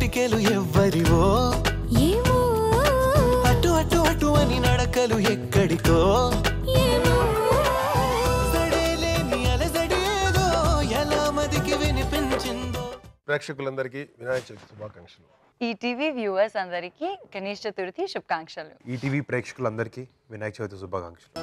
చిటికెలు ఎవ్వరివో ఏమో అటు అటు అటు అని నడకలు ఎక్కడికో ఏమో సడేలేని అలజడేదో ఎలా మదికి వినిపించిందో ప్రేక్షకులందరికీ వినాయక చవితి శుభాకాంక్షలు ఈటీవీ వ్యూవర్స్ అందరికీ గణేష్ చతుర్థి శుభాకాంక్షలు ఈటీవీ ప్రేక్షకులందరికీ వినాయక చవితి శుభాకాంక్షలు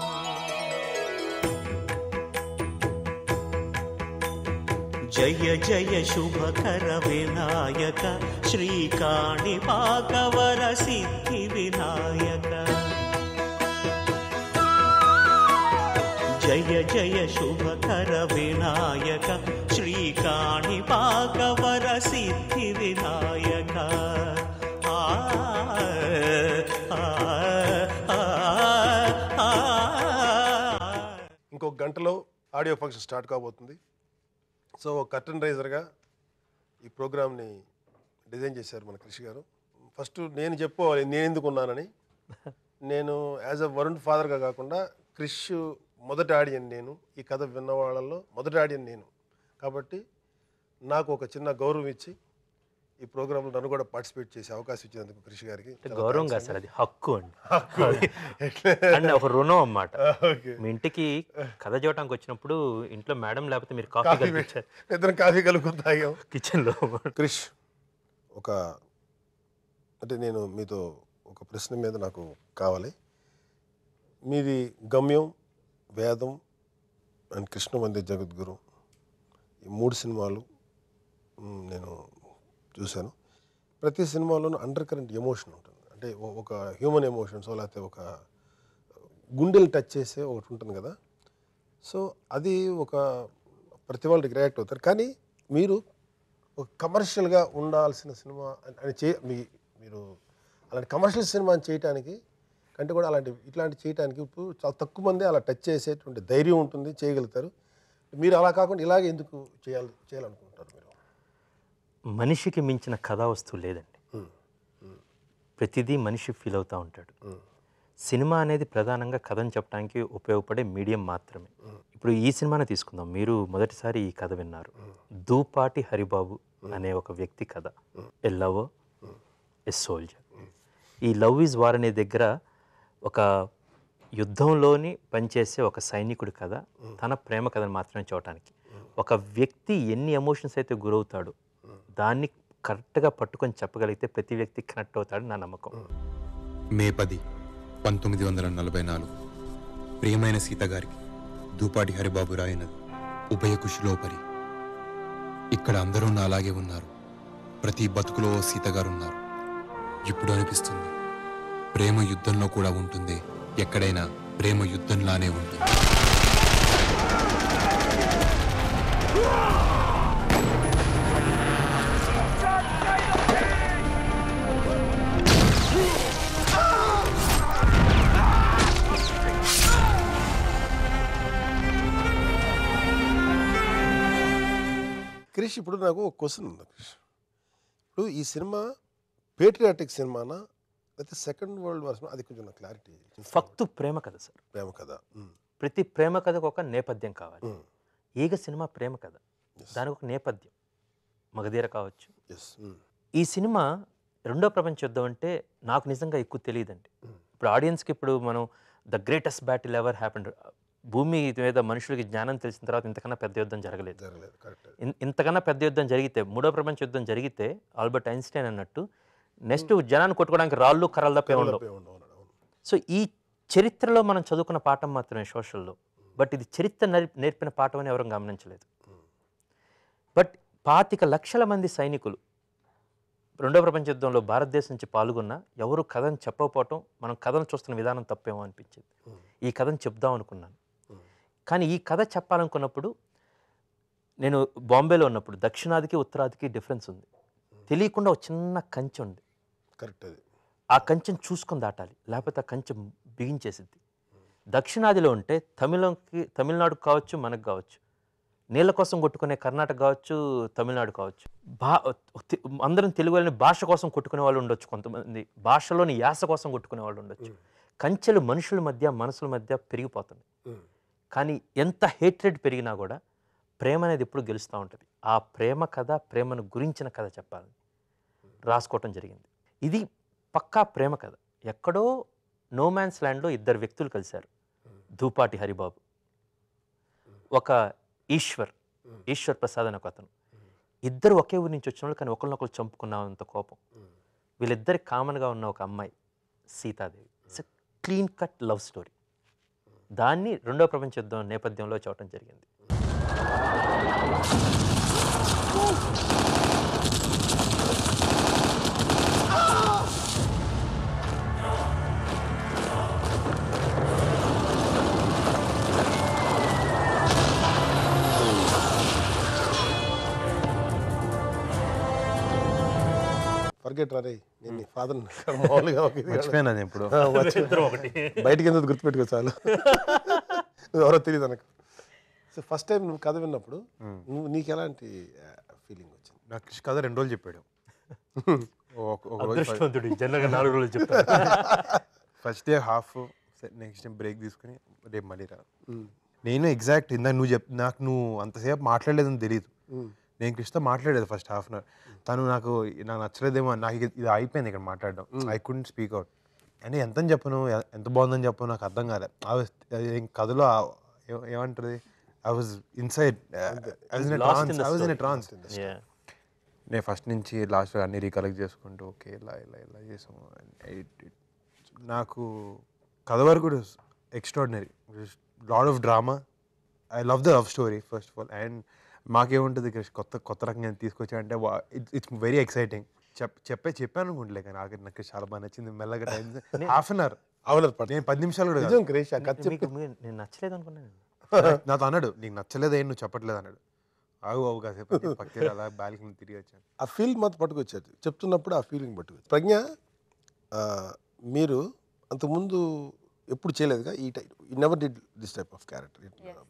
జయ జయ శుభకర వినాయక శ్రీకాణి పాకవర సిద్ధి వినాయక జయ జయ శుభకర వినాయక శ్రీకాణి పాకవర సిద్ధి వినాయక ఆ, ఆ, ఆ, ఆ, ఆ. ఇంకొక గంటలో ఆడియో ఫంక్షన్ స్టార్ట్ కాబోతుంది సో కర్టన్ రైజర్గా ఈ ప్రోగ్రామ్ని డిజైన్ చేశారు మన కృషి గారు ఫస్ట్ నేను చెప్పుకోవాలి నేను ఎందుకు ఉన్నానని నేను యాజ్ అ వరుణ్ ఫాదర్గా కాకుండా క్రిష్ మొదటి ఆడియన్ నేను ఈ కథ విన్న వాళ్ళల్లో మొదటి ఆడియన్ నేను కాబట్టి నాకు ఒక చిన్న గౌరవం ఇచ్చి ఈ ప్రోగ్రాంలో నన్ను కూడా పార్టిసిపేట్ చేసే అవకాశం ఇచ్చినందుకు కృషి గారికి చాలా గౌరవం thanks కాదు సార్ అండి. అది హక్కు అండి అండ్ ఒక రుణం అన్నమాట ఓకే మీ ఇంటికి కథ చూడటానికి వచ్చినప్పుడు ఇంట్లో మేడం లేకపోతే మీరు కాఫీ కాఫీ కల్పించారు ఇద్దరం కాఫీ కలుగుతాం తాగాం కిచెన్లో క్రిష్ ఒక అంటే నేను మీతో ఒక ప్రశ్న మీద నాకు కావాలి మీది గమ్యం వేదం అండ్ కృష్ణ వందే జగద్గురు ఈ మూడు సినిమాలు మ్, నేను చూశాను ప్రతి సినిమాలోనూ అండర్ కరెంట్ ఎమోషన్ ఉంటుంది అంటే ఒ- ఒక హ్యూమన్ ఎమోషన్స్ లేకపోతే ఒక గుండెలు టచ్ చేసే ఒకటి ఉంటుంది కదా సో అది ఒక ప్రతి వాళ్ళకి రియాక్ట్ అవుతారు కానీ మీరు ఒక కమర్షియల్గా ఉండాల్సిన సినిమా అని- అని చే మీ మీరు అలాంటి కమర్షియల్ సినిమాని చేయటానికి కంటే కూడా అలాంటి ఇట్లాంటి చేయటానికి ఇప్పుడు చాలా తక్కువ మంది అలా టచ్ చేసేటువంటి ధైర్యం ఉంటుంది చేయగలుగుతారు మీరు అలా కాకుండా ఇలాగే ఎందుకు చేయాలి చేయాలనుకుంటారు మీరు మనిషికి మించిన కథా వస్తువు లేదండి ప్రతిదీ మనిషి ఫీల్ అవుతూ ఉంటాడు సినిమా అనేది ప్రధానంగా కథను చెప్పడానికి ఉపయోగపడే మీడియం మాత్రమే ఇప్పుడు ఈ సినిమాని తీసుకుందాం మీరు మొదటిసారి ఈ కథ విన్నారు దూపాటి హరిబాబు అనే ఒక వ్యక్తి కథ ఎ లవ్ ఎ సోల్జర్ ఈ లవ్ ఈజ్ వార్ అనే దగ్గర ఒక యుద్ధంలోని పనిచేసే ఒక సైనికుడి కథ తన ప్రేమ కథను మాత్రమే చూడటానికి ఒక వ్యక్తి ఎన్ని ఎమోషన్స్ అయితే గురవుతాడు దాన్ని కరెక్ట్గా పట్టుకొని చెప్పగలిగితే ప్రతి వ్యక్తి కనెక్ట్ అవుతాడు నా నమ్మకం మే పది పంతొమ్మిది వందల నలభై నాలుగు ప్రియమైన సీత గారికి దూపాటి హరిబాబు రాయినది ఉభయ కుషిలో పరి ఇక్కడ అందరూ నా అలాగే ఉన్నారు ప్రతి బతుకులో ఓ సీత గారు ఉన్నారు ఇప్పుడు అనిపిస్తుంది ప్రేమ యుద్ధంలో కూడా ఉంటుంది ఎక్కడైనా ప్రేమ యుద్ధంలానే ఉంటుంది క్రిష్ ఇప్పుడు నాకు ఒక క్వశ్చన్ ఉంది క్రిష్ ఇప్పుడు ఈ సినిమా పేట్రియాటిక్ సినిమానా లేకపోతే సెకండ్ వరల్డ్ వార్ సినిమా అది కొంచెం నాకు క్లారిటీ ఫక్తు ప్రేమ కథ సార్ ప్రేమ కథ మ్, ప్రతి ప్రేమ కథకు ఒక నేపథ్యం కావాలి మ్, ఈగ సినిమా ప్రేమ కథ దానికి ఒక నేపథ్యం మగధీర కావచ్చు yes, మ్, ఈ సినిమా రెండో ప్రపంచ యుద్ధం అంటే నాకు నిజంగా ఎక్కువ తెలియదండి ఇప్పుడు ఆడియన్స్కి ఇప్పుడు మనం the greatest battle ever happened భూమి మీద మనుషులకి జ్ఞానం తెలిసిన తర్వాత ఇంతకన్నా పెద్ద యుద్ధం జరగలేదు జరగలేదు కరెక్ట్ ఇన్- ఇంతకన్నా పెద్ద యుద్ధం జరిగితే మూడో ప్రపంచ యుద్ధం జరిగితే ఆల్బర్ట్ ఐన్స్టైన్ అన్నట్టు నెక్స్ట్ జనాన్ని కొట్టుకోవడానికి రాళ్ళు కర్రలు తప్పే ఉండవు సో ఈ చరిత్రలో మనం చదువుకున్న పాఠం మాత్రమే సోషల్లో బట్ ఇది చరిత్ర నేర్- నేర్పిన పాఠం అని ఎవరు గమనించలేదు బట్ పాతిక లక్షల మంది సైనికులు రెండో ప్రపంచ యుద్ధంలో భారతదేశం నుంచి పాల్గొన్న ఎవరు కథను చెప్పకపోవటం మనం కథను చూస్తున్న విధానం తప్పేమో అనిపించింది ఈ కథను చెప్దాం అనుకున్నాను కానీ ఈ కథ చెప్పాలనుకున్నప్పుడు నేను బాంబేలో ఉన్నప్పుడు దక్షిణాదికి ఉత్తరాదికి డిఫరెన్స్ ఉంది తెలియకుండా ఒక చిన్న కంచె ఉంది కరెక్ట్ అది ఆ కంచెను చూసుకొని దాటాలి లేకపోతే ఆ కంచె బిగించేసిద్ది దక్షిణాదిలో ఉంటే తమిళంకి తమిళనాడుకు కావచ్చు మనకు కావచ్చు నీళ్ళ కోసం కొట్టుకునే కర్ణాటక కావచ్చు తమిళనాడు కావచ్చు బా తె- అందరం తెలుగు వాళ్ళని భాష కోసం కొట్టుకునే వాళ్ళు ఉండొచ్చు కొంతమంది భాషలోని యాస కోసం కొట్టుకునే వాళ్ళు ఉండొచ్చు కంచెలు మనుషుల మధ్య మనసుల మధ్య పెరిగిపోతుంది కానీ ఎంత హేట్రెడ్ పెరిగినా కూడా ప్రేమ అనేది ఎప్పుడు గెలుస్తూ ఉంటుంది ఆ ప్రేమ కథ ప్రేమను గురించిన కథ చెప్పాలి రాసుకోవటం జరిగింది ఇది పక్కా ప్రేమ కథ ఎక్కడో నో మ్యాన్స్ ల్యాండ్లో ఇద్దరు వ్యక్తులు కలిశారు ధూపాటి హరిబాబు ఒక ఈశ్వర్ ఈశ్వర్ ప్రసాద్ అని ఒక అతను ఇద్దరు ఒకే ఊరి నుంచి వచ్చిన వాళ్ళు కానీ ఒకరినొకరు చంపుకున్నంత కోపం వీళ్ళిద్దరి కామన్గా ఉన్న ఒక అమ్మాయి Sitadevi it's clean cut love story దాన్ని రెండో ప్రపంచ యుద్ధం నేపథ్యంలో చూడటం జరిగింది ఫర్గెట్ రా రే నేను నీ ఫాదర్ మామూలుగా ఒక ఇది కాదు. మర్చిపోయాను అది ఇప్పుడు ఆ, మర్చి- బయటికి ఎందుకు గుర్తుపెట్టుకో చాలు నువ్వు ఎవరో తెలియదు అనకు సో ఫస్ట్ టైం నువ్వు కథ విన్నప్పుడు నువ్వు నీకు ఎలాంటి ఫీలింగ్ వచ్చింది నాకు కృషి కథ రెండు రోజులు చెప్పాడు ఒక- ఒక రోజు అదృష్టవంతుడు జనరల్గా నాలుగు రోజులు చెప్తాను first day half next day break తీసుకుని రేపు మళ్ళీ రా నేను ఎగ్జాక్ట్ ఇందాక నువ్వు చెప్ నాకు నువ్వు అంతసేపు మాట్లాడలేదని తెలియదు నేను కృష్ణతో మాట్లాడేది ఫస్ట్ హాఫ్ అన్ అవర్ తను నాకు నాకు నచ్చలేదేమో నాకు ఇక ఇది అయిపోయింది ఇక్కడ మాట్లాడడం ఐ కుడెంట్ స్పీక్ అవుట్ అంటే ఎంత అని చెప్పను ఎ- ఎంత బాగుందని చెప్పను నాకు అర్థం కాలే I was- అది ఏం కథలో ఆ- ఏ- ఏమంటది I was inside I was in Lost in the I was in story. Trance Yeah. నేను ఫస్ట్ నుంచి లాస్ట్ అన్ని రీకలెక్ట్ చేసుకుంటూ ఓకే ఇలా ఇలా ఇలా చేసాము It- it- నాకు కథ వరకు కూడా extraordinary lot of drama I love the love story first of all and మాకేముంటుంది క్రిష్ కొత్త కొత్త రకంగా తీసుకొచ్చా అంటే ఇట్స్ వెరీ ఎక్సైటింగ్ చెప్ చెప్పే చెప్పాను అనుకుంటలే కానీ నాకు నాకు చాలా బాగా నచ్చింది మెల్లగా టైం హాఫ్ అన్ అవర్ అవును పట్టు నేను పది నిమిషాలు కూడా కాదు. నిజం క్రేష్ ఆ కథ మీకు మీకు- నేను నచ్చలేదు అనుకున్నాను నాతో అన్నాడు నీకు నచ్చలేదే నువ్వు చెప్పట్లేదు అన్నాడు ఆగు బాబు కాసేపు అని పక్కన అలా బాల్కనీ తిరిగి వచ్చాను ఆ ఫీల్ మాత్రం పట్టుకొచ్చారు చెప్తున్నప్పుడు ఆ ఫీలింగ్ పట్టుకొచ్చారు ప్రజ్ఞ ఆ, మీరు అంతకుముందు ఎప్పుడు చేయలేదుగా ఈ type he never did this type of character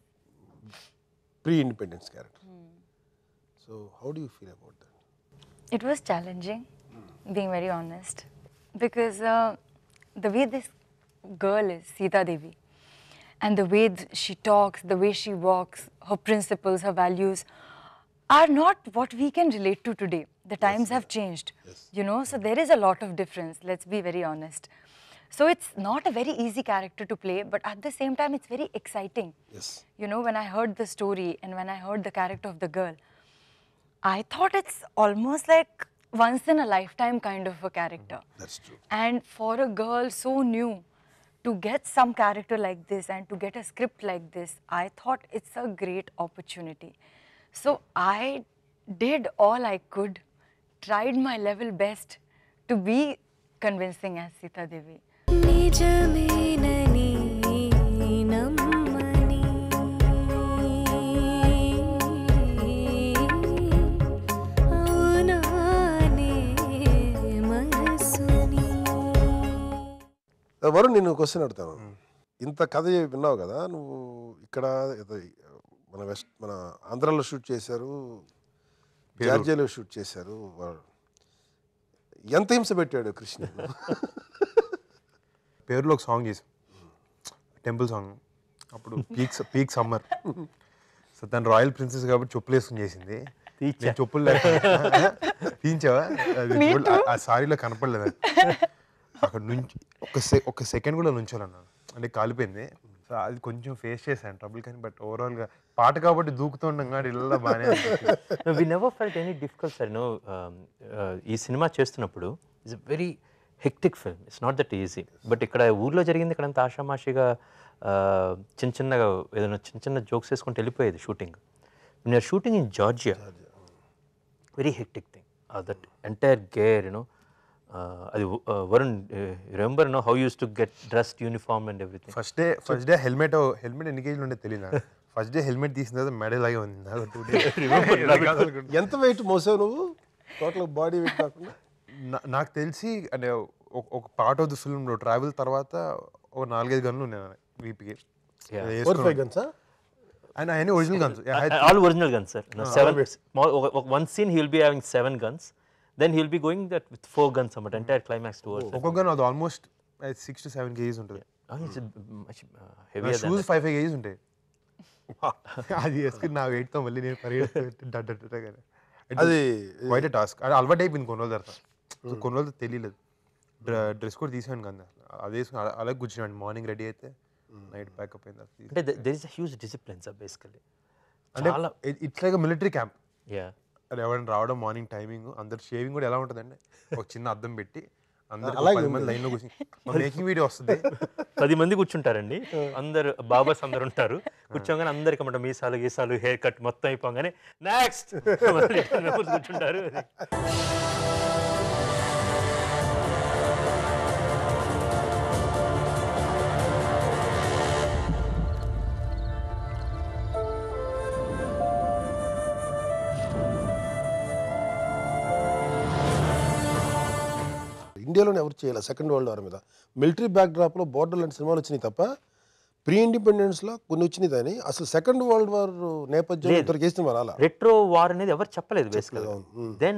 pre independence character so how do you feel about that It was challenging, being very honest, because uh, the way this girl is, Sita Devi, and the way th- she talks, the way she walks, her principles, her values are not what we can relate to today. The times have changed, you know, so there is a lot of difference, let's be very honest. So it's not a very easy character to play, but at the same time, it's very exciting. Yes You know, when I heard the story and when I heard the character of the girl, I thought it's almost like once in a lifetime kind of a character. That's true And for a girl so new to get some character like this and to get a script like this, I thought it's a great opportunity. So I did all I could, tried my level best to be convincing as Sita Devi. నిజమేనని నమ్మని అవునానే మనసుని వరుణ్ నేను question అడుగుతాను ఇంత కథ విన్నావు కదా నువ్వు ఇక్కడ ఏదో మన వెస్ట్ మన ఆంధ్రాలో షూట్ చేశారు జార్జియాలో షూట్ చేశారు వా- ఎంత హింస పెట్టాడు కృష్ణ పేరులో ఒక సాంగ్ చేసాం టెంపుల్ సాంగ్ అప్పుడు పీక్ పీక్ సమ్మర్ సో తను రాయల్ ప్రిన్సెస్ కాబట్టి చెప్పులు వేసుకుని చేసింది తీర్చా. నేను చెప్పులు లేకుండా తీయించావా అది చూడ- ఆ- ఆ సారీలో కనపడలేదు అది. అక్కడ నుంచి ఒక సె ఒక సెకండ్ కూడా నుంచోలన్నాను అంటే కాలిపోయింది సో అది కొంచెం ఫేస్ చేశాను ట్రబుల్ కానీ బట్ ఓవరాల్గా పాట కాబట్టి దూకుతుండగా కానీ ఇలా బాగానే అనిపించింది. We never felt any difficult sir no ఈ సినిమా చేస్తున్నప్పుడు it's very hectic film it's not that easy but ఇక్కడ ఊర్లో జరిగింది ఇక్కడ అంత ఆషామాషిగా uh, చిన్న చిన్నగా ఏదైనా చిన్న చిన్న జోక్స్ వేసుకుంటూ వెళ్ళిపోయేది షూటింగ్ నేను shooting in Georgia very hectic thing that entire gear you know అది uh, Varun remember no how used to get dressed uniform and everything first day first day helmet helmet ఎన్ని కేజీలు ఉండే తెలియదు ఫస్ట్ డే హెల్మెట్ తీసిన తర్వాత మెడలాగే ఉంది నాకు టూ డే ఎంత వెయిట్ మోసావు నువ్వు టోటల్ బాడీ వెయిట్ కాకుండా నా- నాకు తెలిసి అంటే ఒక- ఒక పార్ట్ ఆఫ్ ది ఫిల్మ్ లో ట్రావెల్ తర్వాత ఒక నాలుగైదు గన్లు ఉన్నాయి వీపీకి ఫోర్ ఫైవ్ గన్సా అండ్ ఆయన original guns all original guns, sir. No, seven. Small, o- o- one scene he'll be having seven guns. Then he'll be going that with four guns, somewhat entire climax towards. that. ఒక్కొక్క gun అది almost six to seven KGs ఉంటుంది Oh, it's uh, much uh, heavier than shoes that. Five five KGs ఉంటాయి అది వేసుకుని నా వెయిట్తో మళ్ళీ నేను పరిగెత్తి అది వైట్ టాస్క్ అది అలవాటు అయిపోయింది కొన్ని రోజుల తర్వాత సో కొన్ని రోజులు తెలియలేదు డ్రెస్ కూడా తీసాను కదా అదే వేసుకుని అలా- అలాగే కూర్చున్నాను మార్నింగ్ రెడీ అయితే నైట్ ప్యాకప్ అయింది అది అంటే there is a huge discipline sir basically అంటే చాలా it's like military camp yeah అది ఎవరైనా రావడం మార్నింగ్ టైమింగ్ అందరు షేవింగ్ కూడా ఎలా ఉంటుందండి ఒక చిన్న అద్దం పెట్టి అందరు అలాగే పది మంది లైన్లో కూర్చుని మేకింగ్ వీడియో వస్తుంది పది మంది కూర్చుంటారండి అందరు బాబాస్ అందరు ఉంటారు కూర్చోగానే అందరికి అన్నమాట మీసాలు గీసాలు హెయిర్ కట్ మొత్తం అయిపోగానే నెక్స్ట్ కూర్చుంటారు ఇండియాలోనే ఎవరు చేయాలి సెకండ్ వరల్డ్ వార్ మీద మిలిటరీ బ్యాక్ డ్రాప్లో బోర్డర్ లాంటి సినిమాలు వచ్చినాయి తప్ప ప్రీ ఇండిపెండెన్స్లో కొన్ని వచ్చినాయి కానీ అసలు సెకండ్ వరల్డ్ వార్ నేపథ్యంలో ఇంతవరకు వేసిన వారు అలా రెట్రో వార్ అనేది ఎవరు చెప్పలేదు బేసికల్గా అవును. మ్మ్. దెన్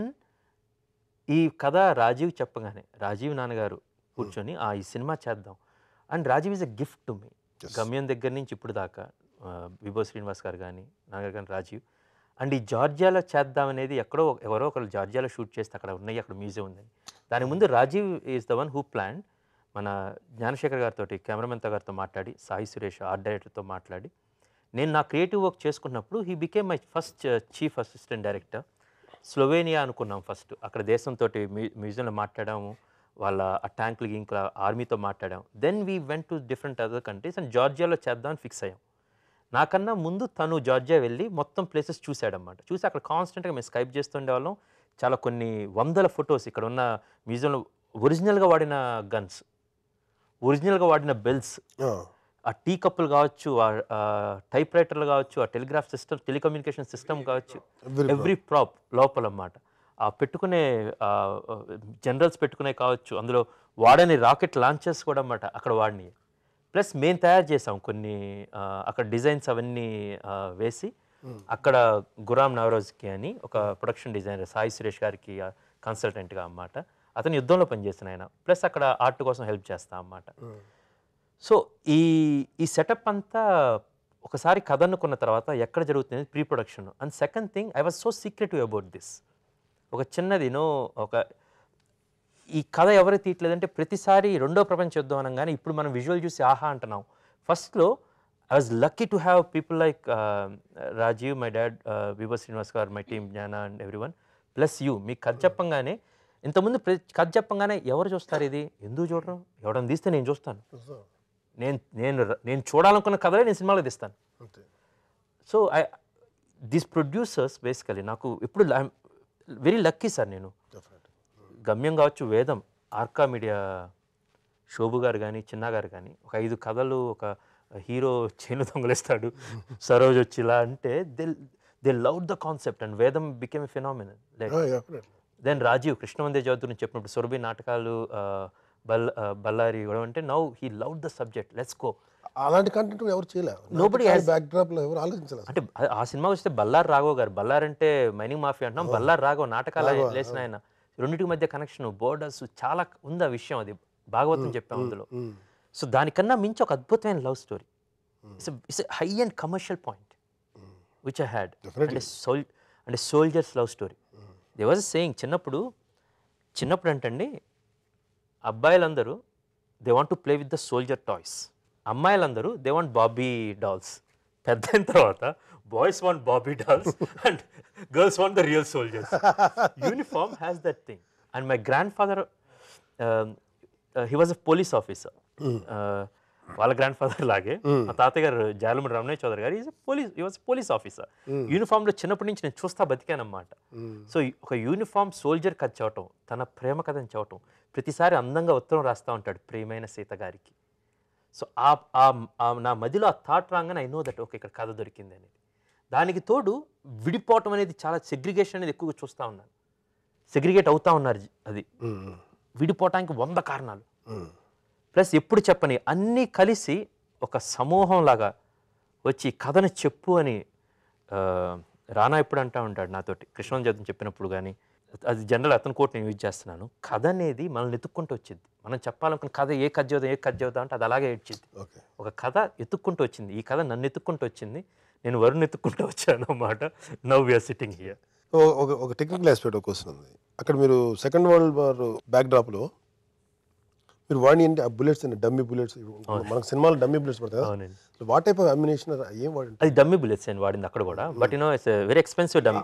ఈ కథ రాజీవ్ చెప్పగానే రాజీవ్ నాన్నగారు కూర్చొని ఆ ఈ సినిమా చేద్దాం and Rajiv is a gift to me Gamyam దగ్గర నుంచి ఇప్పుడు దాకా ఆ, విభో శ్రీనివాస్ గారు కానీ నాన్నగారు కానీ రాజీవ్ అండ్ ఈ జార్జియాలో చేద్దాం అనేది ఎక్కడో ఒక- ఎవరో ఒకరు జార్జియాలో షూట్ చేస్తే అక్కడ ఉన్నాయి అక్కడ మ్యూజియం ఉందని దాని ముందు Rajiv is the one who plan మన జ్ఞానశేఖర్ గారితో కెమెరామెన్తో గారితో మాట్లాడి సాయి సురేష్ ఆర్ట్ డైరెక్టర్తో మాట్లాడి నేను నా క్రియేటివ్ వర్క్ చేసుకున్నప్పుడు he became my first chief assistant director Slovenia అనుకున్నాం ఫస్ట్ అక్కడ దేశంతో మ్యూజియంలో మాట్లాడాము వాళ్ళ ఆ ట్యాంకులు గింకుల ఆర్మీతో మాట్లాడాం then we went to different other countries and జార్జియాలో చేద్దామని ఫిక్స్ అయ్యాం నాకన్నా ముందు తను జార్జియా వెళ్ళి మొత్తం ప్లేసెస్ చూశాడనమాట చూసి అక్కడ కాన్స్టెంట్గా మేము స్కైప్ చేస్తుండేవాళ్ళం చాలా కొన్ని వందల ఫొటోస్ ఇక్కడ ఉన్న మ్యూజియంలో ఒరిజినల్గా వాడిన గన్స్ ఒరిజినల్గా వాడిన బెల్స్ ఆ, ఆ టీ కప్పులు కావచ్చు ఆ టైప్ రైటర్లు కావచ్చు ఆ టెలిగ్రాఫ్ సిస్టమ్ టెలికమ్యూనికేషన్ సిస్టమ్ కావచ్చు Every ఎవ్రీ ప్రాప్ లోపల అన్నమాట ఆ పెట్టుకునే జనరల్స్ పెట్టుకునే కావచ్చు అందులో వాడని రాకెట్ లాంచెస్ కూడా అన్నమాట అక్కడ వాడిని ప్లస్ మేము తయారు చేసాం కొన్ని ఆ, అక్కడ డిజైన్స్ అవన్నీ ఆ, వేసి అక్కడ గురామ్ నవరోజ్కి అని ఒక ప్రొడక్షన్ డిజైనర్ సాయి సురేష్ గారికి కన్సల్టెంట్గా అన్నమాట అతను యుద్ధంలో పనిచేసిన ఆయన ప్లస్ అక్కడ ఆర్ట్ కోసం హెల్ప్ చేస్తా అన్నమాట సో ఈ ఈ సెటప్ అంతా ఒకసారి కథ అనుకున్న తర్వాత ఎక్కడ జరుగుతుంది pre production and second thing I was so secretive about this ఒక చిన్నది నో ఒక ఈ కథ ఎవరు తీయట్లేదంటే ప్రతిసారి రెండో ప్రపంచ యుద్ధం అనగానే ఇప్పుడు మనం విజువల్ చూసి ఆహా అంటున్నాం ఫస్ట్లో I was lucky to have people like Rajiv my dad Vibho Srinivas గారు my team Gnana and everyone plus you మీకు కథ చెప్పంగానే ఇంతకుముందు ప్ర- కథ చెప్పంగానే ఎవరు చూస్తారు ఇది ఎందుకు చూడరు ఎవడని తీస్తే నేను చూస్తాను నేను నేను ర- నేను చూడాలనుకున్న కథలే నేను సినిమాలో తీస్తాను అంతే so I this producers basically నాకు ఇప్పుడు వెరీ లక్కీ సార్ నేను డెఫినెట్ గమ్యం కావచ్చు వేదం ఆర్కా మీడియా శోభు గారు కానీ చిన్న గారు కానీ ఒక ఐదు కథలు ఒక హీరో చేను దొంగలిస్తాడు సరోజ్ వచ్చి ఇలా అంటే they they love the concept and Vedam became a phenomenal like definitely then Rajiv కృష్ణవందే చౌదరి నుంచి చెప్పినప్పుడు సురభి నాటకాలు ఆ, బల్ ఆ, బళ్ళారి ఇవ్వడం అంటే now he love the subject let's go అలాంటి కంటెంట్ ఎవరు చేయలేరు Nobody has- బ్యాక్ డ్రాప్ లో ఎవరు ఆలోచించలేదు అంటే ఆ- ఆ సినిమా వస్తే బల్లార్ రాఘవ్ గారు బల్లార్ అంటే మైనింగ్ మాఫియా అంటున్నాం బల్లార్ రాఘవ్ నాటకాలు ఆయన లేసిన ఆయన రెండింటికి మధ్య కనెక్షన్ బోర్డర్స్ చాలా ఉంది ఆ విషయం అది భాగవతం చెప్పాం అందులో సో దానికన్నా మించి ఒక అద్భుతమైన love story it's high and commercial point which I had అంటే సోల్ అంటే soldiers love story they was saying చిన్నప్పుడు చిన్నప్పుడు అంటండి అబ్బాయిలందరూ they want to play with the soldier toys అమ్మాయిలందరూ దే వాంట్ బాబీ డాల్స్ పెద్ద అయిన తర్వాత బాయ్స్ వాంట్ బాబీ dolls and girls want the real soldiers uniform has that thing and my grandfather he was a police officer వాళ్ళ grandfather లాగే మా తాతయ్య గారు జాలమూడి రమణయ్య చౌదరి గారు is police he was police officer యూనిఫామ్లో చిన్నప్పటి నుంచి నేను చూస్తా బతికానమాట సో ఒక యూనిఫామ్ సోల్జర్ కథ చదవటం తన ప్రేమ కథని చదవటం ప్రతిసారి అందంగా ఉత్తరం రాస్తూ ఉంటాడు ప్రియమైన సీత గారికి సో ఆ ఆ- ఆ నా మదిలో ఆ థాట్ రాగానే ఐ నో దట్ ఓకే ఇక్కడ కథ దొరికింది అనేది దానికి తోడు విడిపోవటం అనేది చాలా సెగ్రిగేషన్ అనేది ఎక్కువగా చూస్తూ ఉన్నాను సెగ్రిగేట్ అవుతా ఉన్నారు జి- అది విడిపోవటానికి వంద కారణాలు ప్లస్ ఎప్పుడు చెప్పని అన్నీ కలిసి ఒక సమూహం లాగా వచ్చి కథను చెప్పు అని ఆ, రానా ఎప్పుడు అంటా ఉంటాడు నాతోటి కృష్ణ జాతం చెప్పినప్పుడు కానీ అది జనరల్ అతని కోట్ నేను యూజ్ చేస్తున్నాను కథ అనేది మనల్ని ఎత్తుక్కుంటూ వచ్చింది మనం చెప్పాలనుకున్న కథ ఏ కథ చదువుదాం ఏ కథ చదువుదాం అంటే అది అలాగే ఏడ్చింది ఓకే ఒక కథ ఎత్తుక్కుంటూ వచ్చింది ఈ కథ నన్ను ఎత్తుక్కుంటూ వచ్చింది నేను వరుణ్ ఎత్తుక్కుంటూ వచ్చాను అన్నమాట నవ్ వీఆర్ సిట్టింగ్ హియర్ ఓ- ఒక ఒక టెక్నికల్ ఆస్పెక్ట్ ఒక క్వశ్చన్ ఉంది అక్కడ మీరు సెకండ్ వరల్డ్ వార్ బ్యాక్ డ్రాప్లో మీరు వాడిని ఏంటి ఆ బుల్లెట్స్ అండి డమ్మీ బుల్లెట్స్ మనకు సినిమాలో డమ్మీ బుల్లెట్స్ పడతాయి కదా అవునండి వాట్ టైప్ ఆఫ్ అమ్యునేషన్ ఏం వాడి అది డమ్మీ బుల్లెట్స్ అండి వాడింది అక్కడ కూడా but you know it's very expensive dummy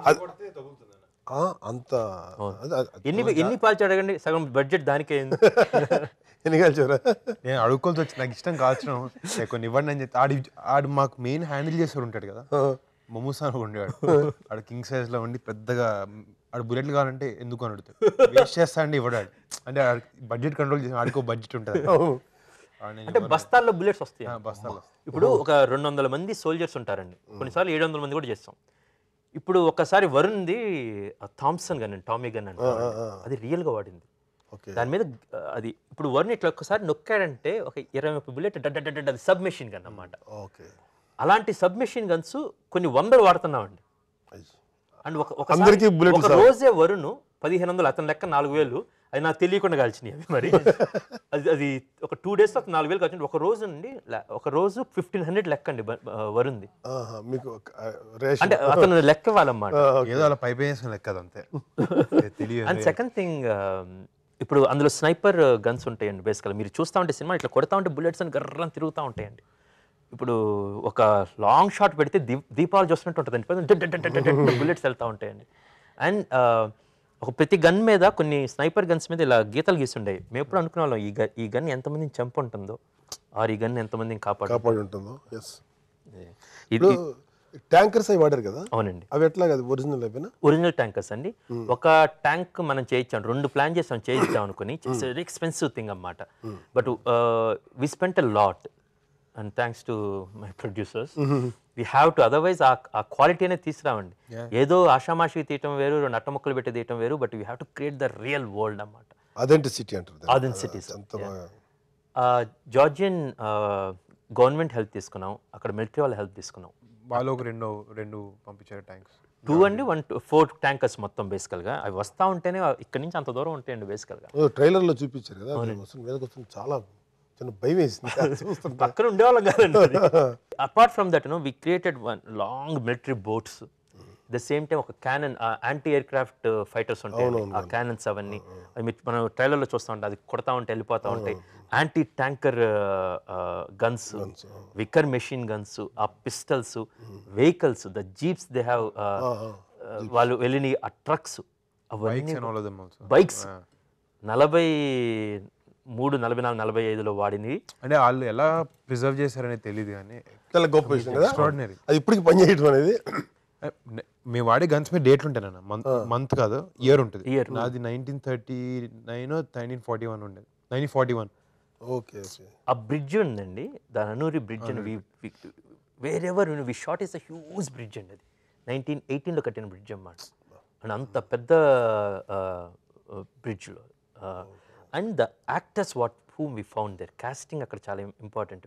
అంత అది- అది- ఎన్ని ఎన్ని పాల్చి అడగండి సగం బడ్జెట్ దానికే అయింది ఎన్ని కాల్చారా నేను అడుక్కోవాల్సి వచ్చి నాకు ఇష్టం కాల్చడం "ఏ, కొన్ని ఇవ్వండి అని చెప్తే ఆడి ఆడు మాకు మెయిన్ హ్యాండిల్ చేసేవాడు ఉంటాడు కదా మమ్మూసాన్ ఉండేవాడు ఆడు కింగ్ సైజ్ లో ఉండి పెద్దగా ఆడు బుల్లెట్లు కావాలంటే ఎందుకు అని అడుగుతాడు వేస్ట్ చేస్తా అంటే ఇవ్వడాడు అంటే బడ్జెట్ కంట్రోల్ చేసి ఆడికో బడ్జెట్ ఉంటుంది ఆడిని అంటే బస్తాల్లో బుల్లెట్స్ వస్తాయి ఆ, బస్తాల్లో ఇప్పుడు ఒక రెండు వందల మంది సోల్జర్స్ ఉంటారండి కొన్నిసార్లు ఏడు వందల మంది కూడా చేస్తాం ఇప్పుడు ఒకసారి వరుణ్ది థామ్సన్ గన్ అండి టామీ గన్ అంటే అది రియల్ గా వాడింది ఓకే దాని మీద ఆ, అది ఇప్పుడు వరుణ్ ఇట్లా ఒక్కసారి నొక్కాడంటే ఒక ఇరవై ముప్పై బుల్లెట్ డడ్ డడ్ డడ్ అది సబ్ మెషిన్ గన్ అన్నమాట ఓకే అలాంటి సబ్ మెషిన్ గన్స్ కొన్ని వందలు వాడుతున్నామండి అండ్ ఒక ఒకసారి- అందరికీ bullets ఒక రావు. రోజే వరుణ్ పదిహేను వందలు అతని లెక్క నాలుగు వేలు అది నాకు తెలియకుండా కాల్చినాయి అవి మరి అది అది ఒక టూ డేస్ ఒక నాలుగు వేలు కాల్చింది ఒక రోజు నుండి ల- ఒక రోజు ఫిఫ్టీన్ హండ్రెడ్ లెక్క అండి బ- ఆ, వరుణ్ది ఆహా, మీకు రేషన్ అంటే అతను లెక్క వాళ్ళన్నమాట ఏదో అలా పైపు వేసుకుని లెక్క అంతే తెలియదు అండ్ సెకండ్ థింగ్ ఇప్పుడు అందులో స్నైపర్ గన్స్ ఉంటాయండి బేసికల్ మీరు చూస్తూ ఉంటే సినిమా ఇట్లా కొడతా ఉంటే బుల్లెట్స్ అని గర్రం తిరుగుతూ ఉంటాయండి ఇప్పుడు ఒక లాంగ్ షాట్ పెడితే దీప్ దీపాలు చూస్తున్నట్టు ఉంటుందండి బుల్లెట్స్ వెళ్తూ ఉంటాయండి అండ్ ఒక ప్రతి గన్ మీద కొన్ని స్నైపర్ గన్స్ మీద ఇలా గీతలు గీస్తుండే మేము ఎప్పుడు అనుకునే వాళ్ళం ఈ గన్ ఈ గన్ ఎంతమందిని చంపు ఉంటుందో ఆర్ ఈ గన్ ఎంతమందిని కాపాడు కాపాడి ఉంటుందో ఎస్ ఇది ఇప్పుడు ట్యాంకర్స్ అవి వాడారు కదా అవునండి అవి ఎట్లా కదా ఒరిజినల్ అయిపోయినా ఒరిజినల్ ట్యాంకర్స్ అండి ఒక ట్యాంక్ మనం చేయించాం రెండు ప్లాన్ చేసాం చేయిద్దాం అనుకుని వెరీ ఎక్స్పెన్సివ్ థింగ్ అన్నమాట but we spent a lot and thanks to my producers we have to otherwise ఆ క్వాలిటీ అనేది తీసుకురావండి ఏదో ఆషామాషి తీయటం వేరు రెండు అట్ట ముక్కలు పెట్టి తీయటం వేరు but we have to create the real world అన్నమాట అథెంటిసిటీ అంటారు దాన్ని. Authenticity, sir. అంత బాగా జార్జియన్ గవర్నమెంట్ హెల్ప్ తీసుకున్నాం అక్కడ మిలిటరీ వాళ్ళ హెల్ప్ తీసుకున్నాం వాళ్ళు ఒక రెండు రెండు పంపించారు ట్యాంక్స్ టూ అండి వన్ ఫోర్ ట్యాంకర్స్ మొత్తం బేసికల్గా అవి వస్తూ ఉంటేనే ఇక్కడి నుంచి అంత దూరం ఉంటాయండి బేసికల్గా ఓ, ట్రైలర్ లో చూపించారు కదా అది వస్తుంది మీదకి వస్తుంది చాలా చిన్న భయం వేసింది అది చూస్తుంటే పక్కన ఉండేవాళ్ళం కాదండి apart from that no we created one long military boats the same time ఒక cannon anti aircraft fighters ఉంటాయి ఆ క్యానన్స్ అవన్నీ అవి మీరు మనం ట్రైలర్లో చూస్తూ ఉంటాం అది కొడతా ఉంటే వెళ్ళిపోతూ ఉంటాయి anti tanker guns wicker machine guns ఆ pistols vehicles the jeeps they have వాళ్ళు వెళ్ళిన ఆ ట్రక్స్ అవన్నీ and all of them also bikes నలభై మూడు నలభై నాలుగు నలభై ఐదులో వాడింది అంటే వాళ్ళు ఎలా ప్రిజర్వ్ చేశారనేది తెలియదు కానీ చాలా గొప్ప విషయం కదా ఎక్స్ట్రాడినరీ అది ఇప్పటికి పని చేయడం అనేది మేము వాడే గన్స్ మీద డేట్లు ఉంటాయన్న మంత్ మంత్ కాదు ఇయర్ ఉంటుంది Year. నాది nineteen thirty nine nineteen forty one ఉండేది nineteen forty one okay okay ఆ బ్రిడ్జ్ ఉందండి దాని అనూరి బ్రిడ్జ్ అని wherever we shot is a huge bridge అండి అది నైన్టీన్ ఎయిటీన్లో కట్టిన బ్రిడ్జ్ అన్నమాట అండ్ అంత పెద్ద బ్రిడ్జ్లో and the actors what whom we found there casting అక్కడ చాలా ఇంపార్టెంట్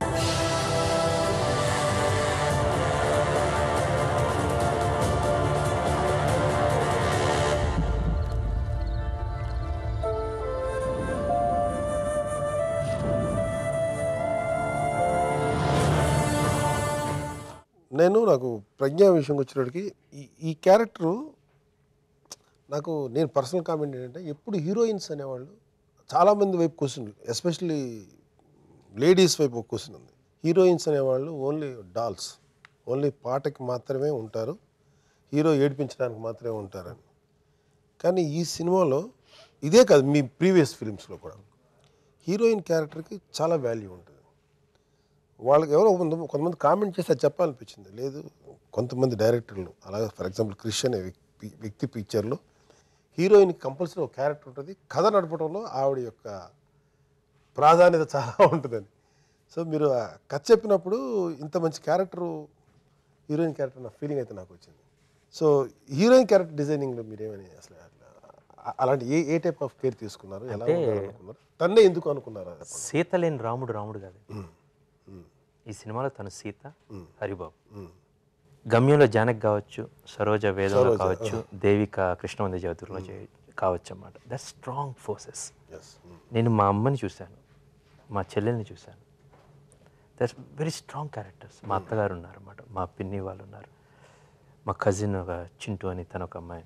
నేను నాకు ప్రజ్ఞా విషయంకి వచ్చేటప్పటికి ఈ ఈ క్యారెక్టరు నాకు నేను పర్సనల్ కామెంట్ ఏంటంటే ఎప్పుడు హీరోయిన్స్ అనేవాళ్ళు చాలామంది వైపు క్వశ్చన్ ఎస్పెషల్లీ లేడీస్ వైపు ఒక క్వశ్చన్ ఉంది హీరోయిన్స్ అనేవాళ్ళు ఓన్లీ డాల్స్ ఓన్లీ పాటకి మాత్రమే ఉంటారు హీరో ఏడిపించడానికి మాత్రమే ఉంటారని కానీ ఈ సినిమాలో ఇదే కాదు మీ ప్రీవియస్ ఫిలిమ్స్లో కూడా హీరోయిన్ క్యారెక్టర్కి చాలా వాల్యూ ఉంటుంది వాళ్ళకి ఎవరో కొంత కొంతమంది కామెంట్ చేస్తే అది చెప్పాలనిపించింది లేదు కొంతమంది డైరెక్టర్లు అలాగే ఫర్ ఎగ్జాంపుల్ క్రిష్ అనే వ్యక్తి వ్యక్తి పిక్చర్లో హీరోయిన్కి కంపల్సరీ ఒక క్యారెక్టర్ ఉంటుంది కథ నడపడంలో ఆవిడ యొక్క ప్రాధాన్యత చాలా ఉంటుందని సో మీరు ఆ కథ చెప్పినప్పుడు ఇంత మంచి క్యారెక్టర్ హీరోయిన్ క్యారెక్టర్ నా ఫీలింగ్ అయితే నాకు వచ్చింది సో హీరోయిన్ క్యారెక్టర్ డిజైనింగ్లో మీరేమని అసలు అట్లా అ- అలాంటి ఏ ఏ టైప్ ఆఫ్ కేర్ తీసుకున్నారు ఎలా ఉండాలనుకున్నారు తన్నే ఎందుకు అనుకున్నారు అది చెప్పండి. సీత లేని రాముడు రాముడు కాదు ఈ సినిమాలో తను సీత హరిబాబు గమ్యంలో జానక్ కావచ్చు సరోజ వేదంలో కావచ్చు దేవిక కృష్ణవంద జ్యోతిలో కావచ్చు అన్నమాట దట్ స్ట్రాంగ్ ఫోర్సెస్ Yes. నేను మా అమ్మని చూశాను మా చెల్లెల్ని చూశాను దట్స్ వెరీ స్ట్రాంగ్ క్యారెక్టర్స్ మా అత్తగారు ఉన్నారు అన్నమాట మా పిన్ని వాళ్ళు ఉన్నారు మా కజిన్ ఒక చింటూ అని తన ఒక అమ్మాయి ఉంది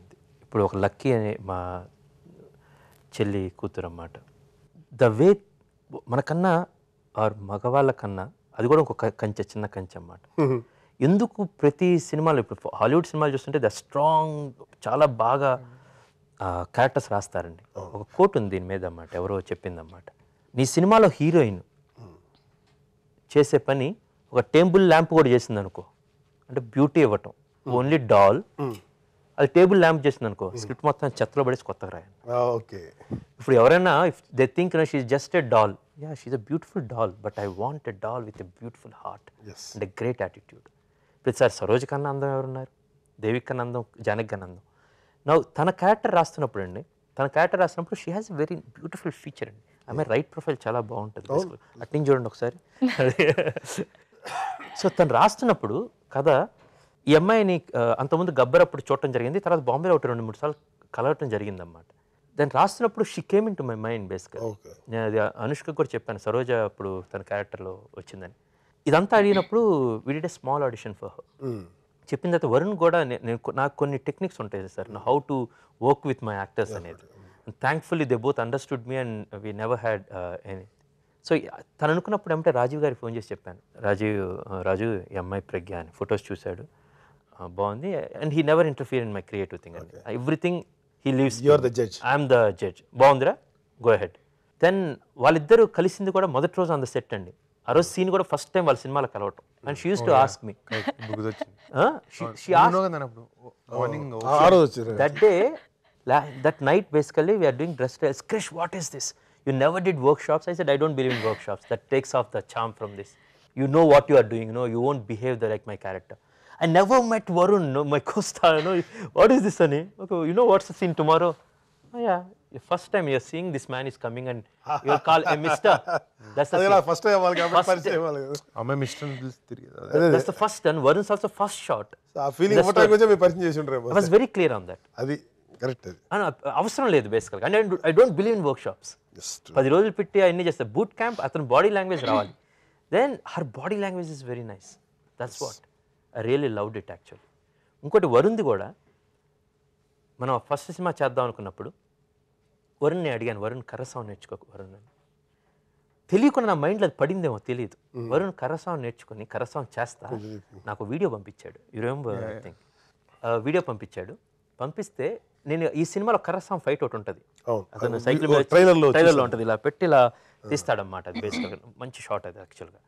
ఇప్పుడు ఒక లక్కీ అనే మా చెల్లి కూతురు అన్నమాట ద వే మనకన్నా ఆర్ మగవాళ్ళ కన్నా అది కూడా ఒక క- కంచె చిన్న కంచె అన్నమాట ఎందుకు ప్రతి సినిమాలో ఇప్పుడు హాలీవుడ్ సినిమాలు చూస్తుంటే ద స్ట్రాంగ్ చాలా బాగా క్యారెక్టర్స్ రాస్తారండి ఒక కోట్ ఉంది దీని మీద అన్నమాట ఎవరో చెప్పిందన్నమాట నీ సినిమాలో హీరోయిన్ చేసే పని ఒక టేబుల్ ల్యాంప్ కూడా చేసింది అనుకో అంటే బ్యూటీ ఇవ్వటం ఓన్లీ డాల్ అది టేబుల్ ల్యాంప్ చేసింది అనుకో స్క్రిప్ట్ మొత్తం చెత్తలో పడేసి కొత్తగా రాయాలి ఓకే ఇప్పుడు ఎవరైనా if they think she's just a doll yeah she's a beautiful doll but I want a doll with a beautiful heart Yes. And a great attitude ప్రతిసారి సరోజ్ కన్నా అందం ఎవరున్నారు దేవిక్ కన్నా అందం జానక్ కన్నా అందం నా తన క్యారెక్టర్ రాస్తున్నప్పుడు అండి తన క్యారెక్టర్ రాస్తున్నప్పుడు she has very beautiful feature అండి ఆమె రైట్ ప్రొఫైల్ చాలా బాగుంటుంది basically. అట్నుంచి చూడండి ఒకసారి సో తను రాస్తున్నప్పుడు కథ ఈ అమ్మాయిని ఆ, అంతకుముందు గబ్బర్ అప్పుడు చూడటం జరిగింది తర్వాత బాంబేలో ఒకటి రెండు మూడు సార్లు కలవటం జరిగింది అన్నమాట దాన్ని రాస్తున్నప్పుడు she came into my mind బేస్గా Okay. నేను అది అనుష్క కూడా చెప్పాను సరోజ అప్పుడు తన క్యారెక్టర్లో వచ్చిందని ఇదంతా అడిగినప్పుడు we did a small audition for చెప్పిన తర్వాత వరుణ్ కూడా నే- నేను కొ- నాకు కొన్ని టెక్నిక్స్ ఉంటాయి sir how to work with my actors అనేది thankfully they both understood me and we never had any so తను అనుకున్నప్పుడు ఏమంటే రాజీవ్ గారికి ఫోన్ చేసి చెప్పాను రాజీవ్ ఆ, రాజు ఈ అమ్మాయి ప్రజ్ఞ అని ఫొటోస్ చూశాడు ఆ, బాగుంది and he never interfere in my creative thing అండి everything he leaves You are the judge. I'm the judge బాగుందిరా గో హెడ్ దెన్ వాళ్ళిద్దరూ కలిసింది కూడా మొదటి రోజు ఆన్ ద సెట్ అండి ఆ రోజు సీన్ కూడా ఫస్ట్ టైం వాళ్ళ సినిమాలో కలవటం and she used to ask me గుర్తొచ్చింది షీ ఉన్నావు కదా అప్పుడు మార్నింగ్ ఆ రోజు వచ్చారు that day la- that night basically we are doing dress styles krish what is this you never did workshops i said i don't believe in workshops that takes off the charm from this you know what you are doing you know you won't behave the, like my character i never met varun no, my co-star you know what is this honey okay you know what's the scene tomorrow oh yeah the first time you're seeing this man is coming and you'll call a mister that's the అదే scene. First time వాళ్ళకి First పరిచయం ఇవ్వాలి కదా. అమ్మాయి mister పిలిచి తిరిగి అదే. that's the first and varun's also first shot ఆ ఫీలింగ్ ఇవ్వడానికి వచ్చే మీరు పరిచయం చేసి ఉంటారు i was very clear on that అది కరెక్ట్ అది అన- అవసరం లేదు బేసికల్గా అంటే I don't believe in workshops Just పది రోజులు పెట్టి అవన్నీ చేస్తే బూట్ క్యాంప్ అతని బాడీ లాంగ్వేజ్ రావాలి then her body language is very nice that's what I really loved it actually ఇంకోటి వరుణ్ది కూడా మనం ఫస్ట్ సినిమా చేద్దాం అనుకున్నప్పుడు వరుణ్ని అడిగాను వరుణ్ కర్రసాం నేర్చుకోకు వరుణ్ అని తెలియకుండా నా మైండ్లో అది పడిందేమో తెలియదు వరుణ్ కర్రసాం నేర్చుకుని కర్రసాం చేస్తా నాకు వీడియో పంపించాడు యూ రిమెంబర్ థింక్ వీడియో పంపించాడు పంపిస్తే నేను ఈ సినిమాలో కర్రసాం ఫైట్ ఒకటి ఉంటుంది అవును. అతను అది సైకిల్ ఓ, మీద trailer లో ట్రైలర్లో చూసాను. ఉంటుంది ఇలా పెట్టి ఇలా తీస్తాడన్నమాట అది బేసిక్గా మంచి షాట్ అది యాక్చువల్గా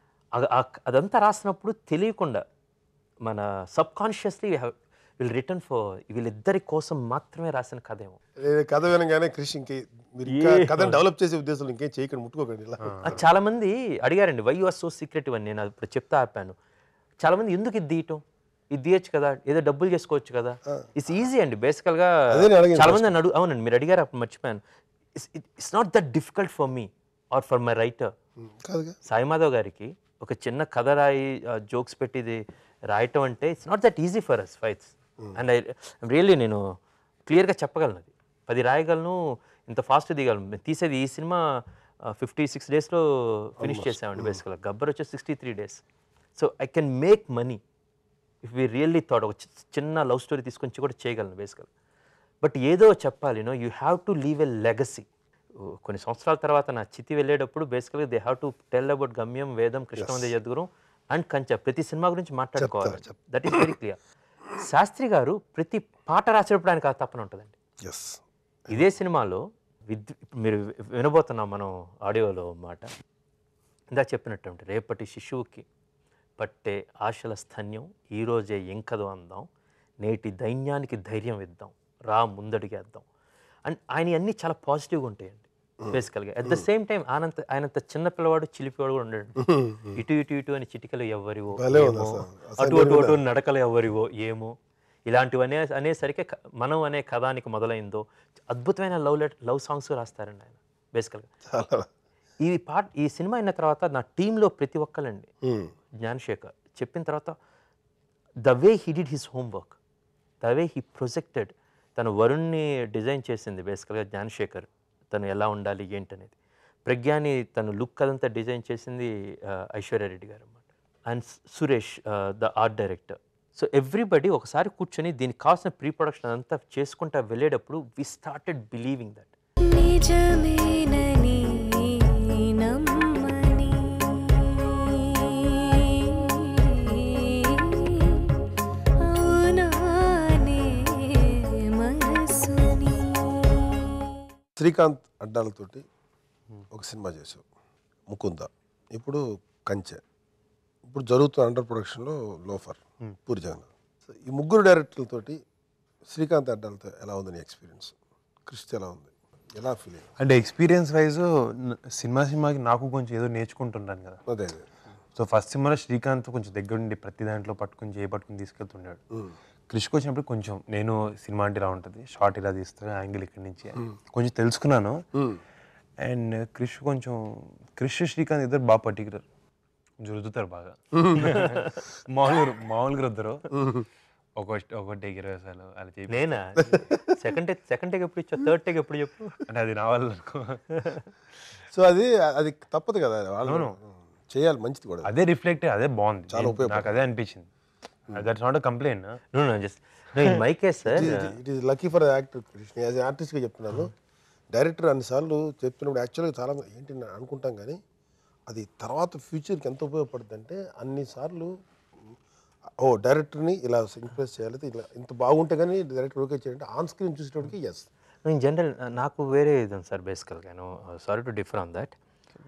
అదంతా రాసినప్పుడు తెలియకుండా మన subconsciously will return for వీళ్ళిద్దరి కోసం మాత్రమే రాసిన కథ ఏమో నేను కథ వినగానే క్రిష్ ఇంకే మీరు ఇంకా ఏ- కథను డెవలప్ చేసే ఉద్దేశంలో ఇంకేం చేయకండి ముట్టుకోకండి ఇలా అది చాలా మంది అడిగారండి వై యూఆర్ సో సీక్రెటివ్ అని నేను అది ఇప్పుడు చెప్తా ఆపాను చాలా మంది ఎందుకు ఇది తీయటం ఇది తీయచ్చు కదా ఏదో డబ్బులు చేసుకోవచ్చు కదా ఇట్స్ ఈజీ అండి బేసికల్గా అదే నేను అడిగింది చాలా మంది నన్ను అడుగు అవునండి మీరు అడిగారు అప్పుడు మర్చిపోయాను it's not that difficult for me or for my writer కాదుగా సాయి మాధవ్ గారికి ఒక చిన్న కథ రాయి జోక్స్ పెట్టి ఇది రాయటం అంటే it's not that easy for us fights and I really నేను క్లియర్గా చెప్పగలను అది పది రాయగలను ఇంత ఫాస్ట్ దిగలను మేము తీసేది ఈ సినిమా ఫిఫ్టీ సిక్స్ డేస్లో ఫినిష్ చేసామండి బేసికల్గా గబ్బర్ వచ్చి sixty three days so I can make money if we really thought ఒక చి- చిన్న లవ్ స్టోరీ తీసుకొని కూడా చేయగలను బేసికల్ బట్ ఏదో చెప్పాలి no you have to leave a legacy కొన్ని సంవత్సరాల తర్వాత నా చితి వెళ్ళేటప్పుడు బేసికల్గా they have to tell about Gamyam Vedam కృష్ణవందే జద్గురం and కంచ ప్రతి సినిమా గురించి మాట్లాడుకోవాలి that is very clear Sastry garu ప్రతి పాట రాసేటప్పుడు ఆయనకు ఆ తప్పన ఉంటుందండి ఎస్ ఇదే సినిమాలో విద్ మీరు వినబోతున్నాం మనం ఆడియోలో మాట ఇందా చెప్పినట్టు రేపటి శిశువుకి పట్టే ఆశల స్థన్యం ఈరోజే ఎంకదు అందాం నేటి దైన్యానికి ధైర్యం ఇద్దాం రా ముందడిగేద్దాం అండ్ ఆయన అన్నీ చాలా పాజిటివ్గా ఉంటాయండి బేసికల్గా అట్ ద సేమ్ టైం ఆయనంత ఆయనంత చిన్న పిల్లవాడు చిలిపివాడు కూడా ఉండడు ఇటు ఇటు ఇటు అని చిటికలు ఎవ్వరివో భలే ఉంది ఏమో, అసలు. అసలు అటు అటు అటు నడకలు ఎవ్వరివో ఏమో ఇలాంటివనే అనేసరికి క- మనం అనే కథానికి మొదలైందో అద్భుతమైన లవ్ లెట్ లవ్ సాంగ్స్ రాస్తారండి ఆయన బేసికల్గా చాలా ఈ పాట ఈ సినిమా అయిన తర్వాత నా టీంలో ప్రతి ఒక్కరండి Hmm. జ్ఞానశేఖర్ చెప్పిన తర్వాత the way he did his homework the way he projected తను వరుణ్ని డిజైన్ చేసింది బేసికల్గా జ్ఞానశేఖర్ తను ఎలా ఉండాలి ఏంటనేది ప్రజ్ఞాని తను లుక్ అదంతా డిజైన్ చేసింది ఆ, ఐశ్వర్యారెడ్డి గారు అన్నమాట and Suresh the art director so everybody ఒకసారి కూర్చొని దీనికి కావాల్సిన ప్రీ ప్రొడక్షన్ అంతా చేసుకుంటా వెళ్ళేటప్పుడు వి స్టార్టెడ్ బిలీవింగ్ దట్ నిజమేనని నమ్మని అవునానే మనసుని శ్రీకాంత్ అడ్డాలతోటి ఒక సినిమా చేసావు ముకుంద ఇప్పుడు కంచె ఇప్పుడు జరుగుతున్న అండర్ ప్రొడక్షన్లో లోఫర్ పూరి జగన్నాథ్ సో ఈ ముగ్గురు డైరెక్టర్లతోటి శ్రీకాంత్ అడ్డాలతో ఎలా ఉంది నీ ఎక్స్పీరియన్స్ కృష్టి ఎలా ఉంది ఎలా ఫీల్ అయ్యావు అంటే ఎక్స్పీరియన్స్ వైజ్ సినిమా సినిమాకి నాకు కొంచెం ఏదో నేర్చుకుంటున్నాను కదా అదే అదే సో ఫస్ట్ సినిమాలో శ్రీకాంత్ కొంచెం దగ్గర ఉండి ప్రతి దాంట్లో పట్టుకుని చేయి పట్టుకుని తీసుకెళ్తున్నాడు క్రిష్కి వచ్చినప్పుడు కొంచెం నేను సినిమా అంటే ఇలా ఉంటుంది షార్ట్ ఇలా తీస్తాను యాంగిల్ ఇక్కడి నుంచి కొంచెం తెలుసుకున్నాను అండ్ క్రిష్ కొంచెం క్రిష్ శ్రీకాంత్ ఇద్దరు బాగా పర్టికులర్ కొంచెం రుద్దుతారు బాగా మామూలుగా మామూలుగా రుద్దరు ఒక ఒక టేక్ ఇరవై సార్లు అలా చేయి నేనా సెకండ్ టేక్ సెకండ్ టేక్ ఎప్పుడు ఇచ్చా థర్డ్ టేక్ ఎప్పుడు చెప్పు అంటే అది నా వల్ల అనుకో సో అది అది తప్పదు కదా వాళ్ళు చేయాలి మంచిది కూడా అదే రిఫ్లెక్ట్ అదే బాగుంది చాలా నేను- ఉపయోగపడుతుంది. నాకు అదే అనిపించింది that's not a complaint no no just no in my case sir it is lucky for actor Krishna as ఆర్టిస్ట్గా చెప్తున్నాను డైరెక్టర్ అన్నిసార్లు చెప్తున్నప్పుడు యాక్చువల్గా చాలా మంది ఏంటి అని అనుకుంటాం కానీ అది తర్వాత ఫ్యూచర్కి ఎంత ఉపయోగపడుతుంది అంటే అన్నిసార్లు ఓ డైరెక్టర్ని ఇలా ఇంప్రెస్ చేయాలి ఇలా ఇంత బాగుంటే కానీ డైరెక్టర్ ఓకే చేయాలంటే ఆన్ స్క్రీన్ చూసేటప్పటికి ఎస్ ఇన్ జనరల్ నాకు వేరే ఇది ఉంది సార్ బేసికల్గా నేను sorry to differ on that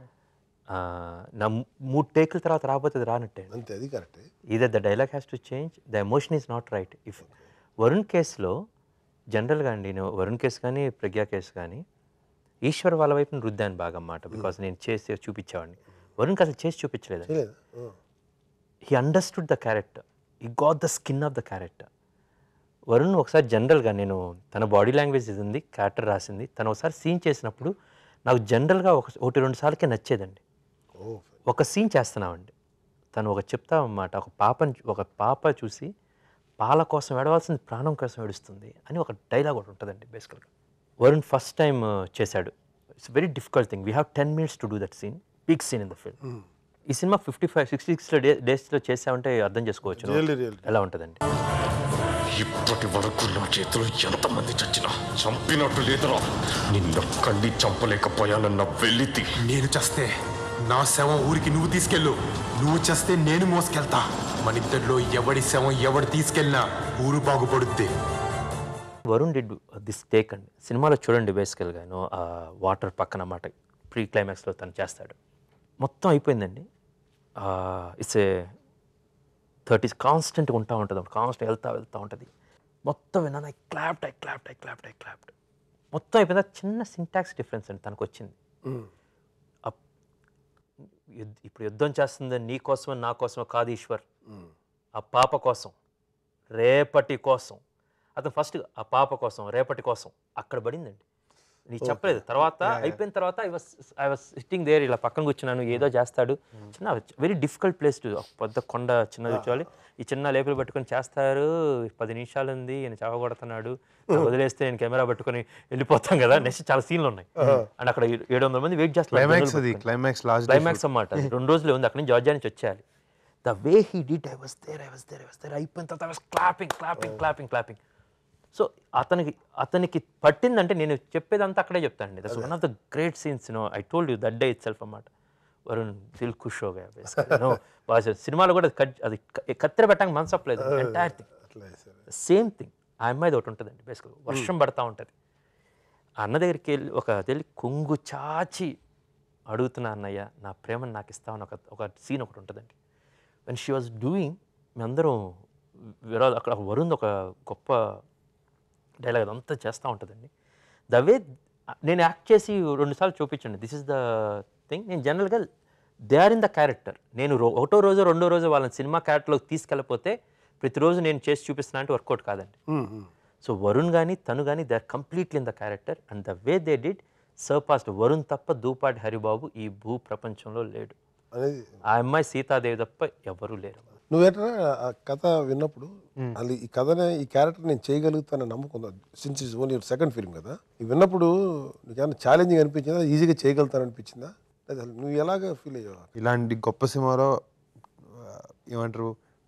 నా మూ- మూడు టేకుల తర్వాత రాకపోతే అది రానట్టే అంతే అది కరెక్టే either the dialogue has to change the emotion is not right if Varun కేసులో జనరల్గా అండి నేను వరుణ్ కేసు కానీ ప్రజ్ఞా కేసు కానీ ఈశ్వర్ వాళ్ళ వైపున రుద్దాను బాగా అన్నమాట బికాస్ నేను చేసి చూపించేవాడిని వరుణ్కి అసలు చేసి చూపించలేదు చేయలేదు he understood the character he got the skin of the character Varun ఒకసారి జనరల్గా నేను తన బాడీ లాంగ్వేజ్ ఇది ఉంది క్యారెక్టర్ రాసింది తను ఒకసారి సీన్ చేసినప్పుడు నాకు జనరల్గా ఒక ఒకటి రెండు సార్లకే నచ్చేదండి ఓ ఒక సీన్ చేస్తున్నామండి తను ఒక చెప్తామన్నమాట ఒక పాపని ఒక పాప చూసి పాల కోసం ఏడవాల్సింది ప్రాణం కోసం ఏడుస్తుంది అని ఒక డైలాగ్ ఒకటి ఉంటుందండి బేసికల్గా వరుణ్ ఫస్ట్ టైం చేశాడు it's very difficult thing we have ten minutes to do that scene big scene in the film ఈ సినిమా ఫిఫ్టీ ఫైవ్ సిక్స్టీ సిక్స్లో డే డేస్లో చేసామంటే అర్థం చేసుకోవచ్చు Really, really. ఎలా ఉంటుందండి ఇప్పటి వరకు నా చేతిలో ఎంతమంది చచ్చినా చంపినట్టు లేదురా నిన్నొక్కడిని చంపలేకపోయానన్న వెలితి నేను చస్తే నా శవం ఊరికి నువ్వు తీసుకెళ్ళు నువ్వు చస్తే నేను మోసుకెళ్తా మనిద్దరిలో ఎవడి శవం ఎవడు తీసుకెళ్ళినా ఊరు బాగుపడుద్ది వరుణ్ డిడ్ దిస్ టేక్ అండి సినిమాలో చూడండి బేసికల్గా ఆ వాటర్ పక్కన అన్నమాట ప్రీ క్లైమాక్స్లో తను చేస్తాడు మొత్తం అయిపోయిందండి ఇట్స్ ఏ థర్టీ కాన్స్టెంట్గా ఉంటా ఉంటుంది కాన్స్టెంట్ వెళ్తా వెళ్తా ఉంటుంది మొత్తం విన్నాను I clapped I clapped I clapped I clapped మొత్తం అయిపోయింది చిన్న సింటాక్స్ డిఫరెన్స్ అండి తనకు వచ్చింది అప్- యుద్- ఇప్పుడు యుద్ధం చేస్తుంది నీ కోసమో నా కోసమో కాదు ఈశ్వర్ ఆ పాప కోసం రేపటి కోసం అతను ఫస్ట్ ఆ పాప కోసం రేపటి కోసం అక్కడ పడిందండి నీకు చెప్పలేదు తర్వాత అయిపోయిన తర్వాత I was I was sitting there ఇలా పక్కన కూర్చున్నాను ఏదో చేస్తాడు చిన్న వెరీ డిఫికల్ట్ ప్లేస్ టు పెద్ద కొండ చిన్నది కూర్చోవాలి ఈ చిన్న లేపులు పట్టుకొని చేస్తారు పది నిమిషాలు ఉంది ఈయన చావగొడుతున్నాడు వదిలేస్తే నేను కెమెరా పట్టుకొని వెళ్ళిపోతాం కదా నెక్స్ట్ చాలా సీన్లు ఉన్నాయి అండ్ అక్కడ ఏడు వందల మంది వెయిట్ క్లైమాక్స్ అది చేస్తారు క్లైమాక్స్ లాస్ట్ క్లైమాక్స్ అన్నమాట అది రెండు రోజులు ఉంది అక్కడి నుంచి జార్జియా నుంచి వచ్చేయాలి the way he did I was there I was there I was there అయిపోయిన తర్వాత I was clapping clapping clapping clapping so అతనికి అతనికి పట్టిందంటే నేను చెప్పేదంతా అక్కడే చెప్తానండి that's one of the great scenes no I told you that day itself అన్నమాట వరుణ్ దిల్ ఖుష్ హోగా నో సినిమాలో కూడా అది కట్ అది క- కత్తెర పెట్టడానికి మనసు అప్పలేదు ఎంటైర్ థింగ్ అట్లా సరే సేమ్ థింగ్ ఆ అమ్మాయిది ఒకటి ఉంటుందండి బేసిక్గా వర్షం పడతా ఉంటుంది ఆ అన్న దగ్గరికి వెళ్ళి ఒక వెళ్ళి కొంగు చాచి అడుగుతున్నా అన్నయ్య నా ప్రేమను నాకు ఇస్తామని ఒక ఒక సీన్ ఒకటి ఉంటుందండి వెన్ షీ వాజ్ డూయింగ్ మేమందరం విరాల్ అక్కడ వరుణ్ ఒక గొప్ప డైలాగ్ అదంతా చేస్తూ ఉంటుందండి ద వే నేను యాక్ట్ చేసి రెండుసార్లు చూపించండి దిస్ ఇస్ ద థింగ్ నేను జనరల్గా they are in the character నేను రో- ఒకటో రోజు రెండో రోజు వాళ్ళని సినిమా క్యారెక్టర్లోకి తీసుకెళ్ళిపోతే ప్రతిరోజు నేను చేసి చూపిస్తున్నా అంటే వర్కౌట్ కాదండి సో వరుణ్ కానీ తను కానీ they are completely in the character and the way they did surpassed Varun తప్ప దూపాటి హరిబాబు ఈ భూ ప్రపంచంలో లేడు అనేది ఆ అమ్మాయి సీతాదేవి తప్ప ఎవరూ లేరు నువ్వేంటా ఆ కథ విన్నప్పుడు అది ఈ కథనే ఈ క్యారెక్టర్ నేను చేయగలుగుతానని నమ్మకం since is only second film కదా ఇది విన్నప్పుడు నీకేమైనా ఛాలెంజింగ్ అనిపించిందా ఈజీగా చేయగలుగుతాను అనిపించిందా లేదా నువ్వు ఎలాగ ఫీల్ అయ్యావు ఇలాంటి గొప్ప సినిమాలో ఆ, ఏమంటారు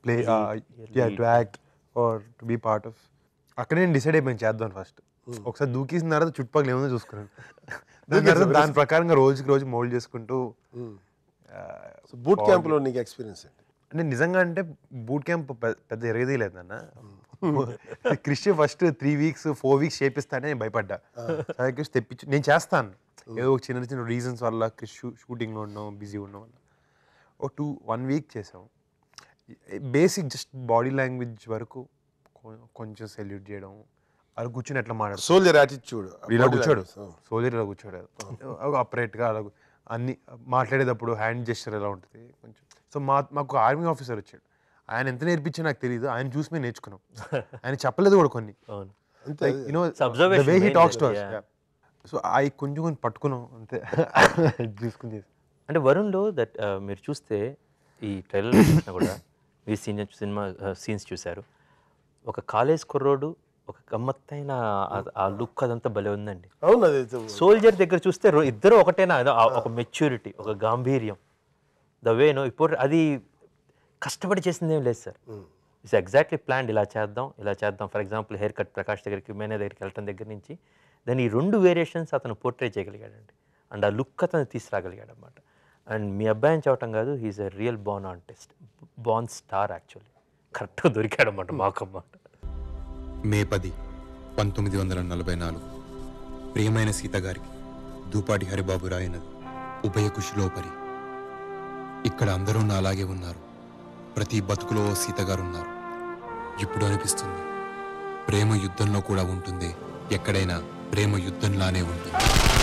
play yeah to act or to be part of అక్కడ నేను డిసైడ్ అయిపోయాను చేద్దాం ఫస్ట్ ఒకసారి దూకేసిన తర్వాత చుట్టుపక్కల ఏముందో చూసుకున్నాను దాని తర్వాత దాని ప్రకారంగా రోజుకి రోజు మోల్డ్ చేసుకుంటూ సో బూట్ క్యాంప్లో నీకు ఎక్స్పీరియన్స్ ఏంటి అంటే నిజంగా అంటే బూట్ క్యాంప్ పెద్ద ఎరగదే లేదన్న Christian first three weeks four weeks చేపిస్తానే నేను భయపడ్డా సరే తెప్పించి నేను చేస్తాను ఏదో ఒక చిన్న చిన్న రీజన్స్ వల్ల క్రిష్ షూటింగ్లో ఉన్నాం బిజీ ఉన్నాం వల్ల ఓ టూ వన్ వీక్ చేసాం బేసిక్ జస్ట్ బాడీ లాంగ్వేజ్ వరకు కొ- కొంచెం సెల్యూట్ చేయడం అలా కూర్చొని ఎట్లా మాట్లాడు సోల్జర్ యాటిట్యూడ్ ఇలా కూర్చోడు సోల్జర్ ఇలా కూర్చోడు అపరేట్గా అలా కూ- అన్ని మాట్లాడేటప్పుడు హ్యాండ్ జెస్చర్ ఎలా ఉంటుంది కొంచెం సో మా మాకు ఆర్మీ ఆఫీసర్ వచ్చాడు ఆయన ఎంత నేర్పించా నాకు తెలియదు ఆయన చూసి మేము నేర్చుకున్నాం ఆయన చెప్పలేదు కూడా కొన్ని అవును అంతే you know It's observation way he main talks to there, yeah. So అవి కొంచెం కొంచెం పట్టుకున్నాం అంతే చూసుకుని చేసి అంటే వరుణ్లో దట్ మీరు చూస్తే ఈ ట్రైలర్ చూసినా కూడా మీ సీన్ సినిమా సీన్స్ చూశారు ఒక కాలేజ్ కుర్రోడు ఒక గమ్మత్తైన ఆ- ఆ లుక్ అదంతా భలే ఉందండి అవును అది సోల్జర్ దగ్గర చూస్తే రో- ఇద్దరు ఒకటేనా అదో ఆ ఒక మెచ్యూరిటీ ఒక గాంభీర్యం ద వేనో ఇప్పుడు అది కష్టపడి చేసింది ఏం లేదు సార్ ఇట్స్ ఎగ్జాక్ట్లీ ప్లాన్ ఇలా చేద్దాం ఇలా చేద్దాం for example haircut Prakash దగ్గరికి మేనే దగ్గరికి వెళ్ళటం దగ్గర నుంచి దాని ఈ రెండు వేరియేషన్స్ అతను పోర్ట్రే చేయగలిగాడండి అండ్ ఆ లుక్ అతను తీసుకురాగలిగాడు అనమాట అండ్ మీ అబ్బాయి అని చెప్పటం కాదు he's a real born artist born star actually కరెక్ట్గా దొరికాడు అనమాట మాకన్నమాట మే పది పంతొమ్మిది వందల నలభై నాలుగు ప్రియమైన సీత గారికి దూపాటి హరిబాబు రాయినది ఉభయ కుషిలో పరి ఇక్కడ అందరూ నా అలాగే ఉన్నారు ప్రతి బతుకులో ఓ సీత గారు ఉన్నారు ఇప్పుడు అనిపిస్తుంది ప్రేమ యుద్ధంలో కూడా ఉంటుంది ఎక్కడైనా ప్రేమ యుద్ధంలానే ఉంటుంది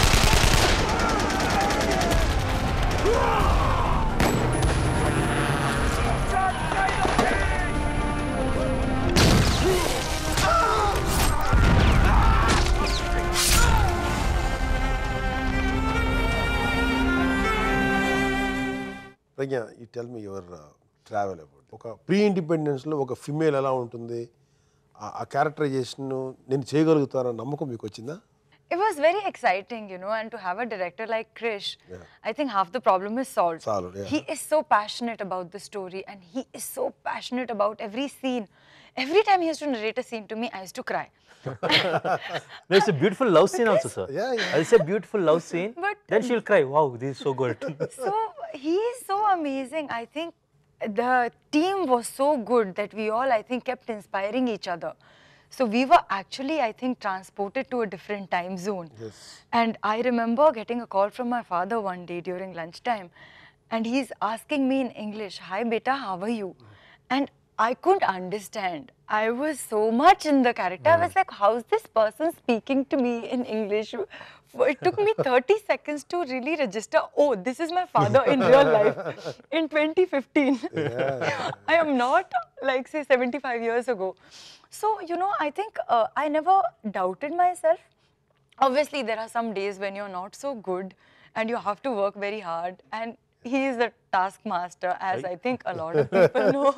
ప్రజ్ఞ ఈ tell me your travel about ఒక ప్రీ ఇండిపెండెన్స్లో ఒక ఫిమేల్ ఎలా ఉంటుంది ఆ- ఆ క్యారెక్టరైజేషన్ నేను చేయగలుగుతానన్న నమ్మకం మీకు వచ్చిందా It was very exciting, you know, and to have a director like Krish, I think half the problem is solved. Solved, yeah. He is so passionate about the story and he is so passionate about every scene. Every time he has to narrate a scene to me, I used to cry. There's a beautiful love scene also, sir. Yeah, yeah. I'll say beautiful love scene. But- then she'll cry. Wow, this is so good. so he is so amazing. I think the team was so good that we all, I think, kept inspiring each other. So we were actually, I think, transported to a different time zone. Yes. And I remember getting a call from my father one day during lunchtime, and he's asking me in English, "Hi, beta, how are you?" And I couldn't understand. I was so much in the character. I was like, how's this person speaking to me in English? It took me 30 seconds to really register, oh, this is my father in real life in 2015. I am not like, say, 75 years ago. So, you know, I think uh, I never doubted myself. Obviously, there are some days when you're not so good and you have to work very hard. And he is a taskmaster, as I think a lot of people know.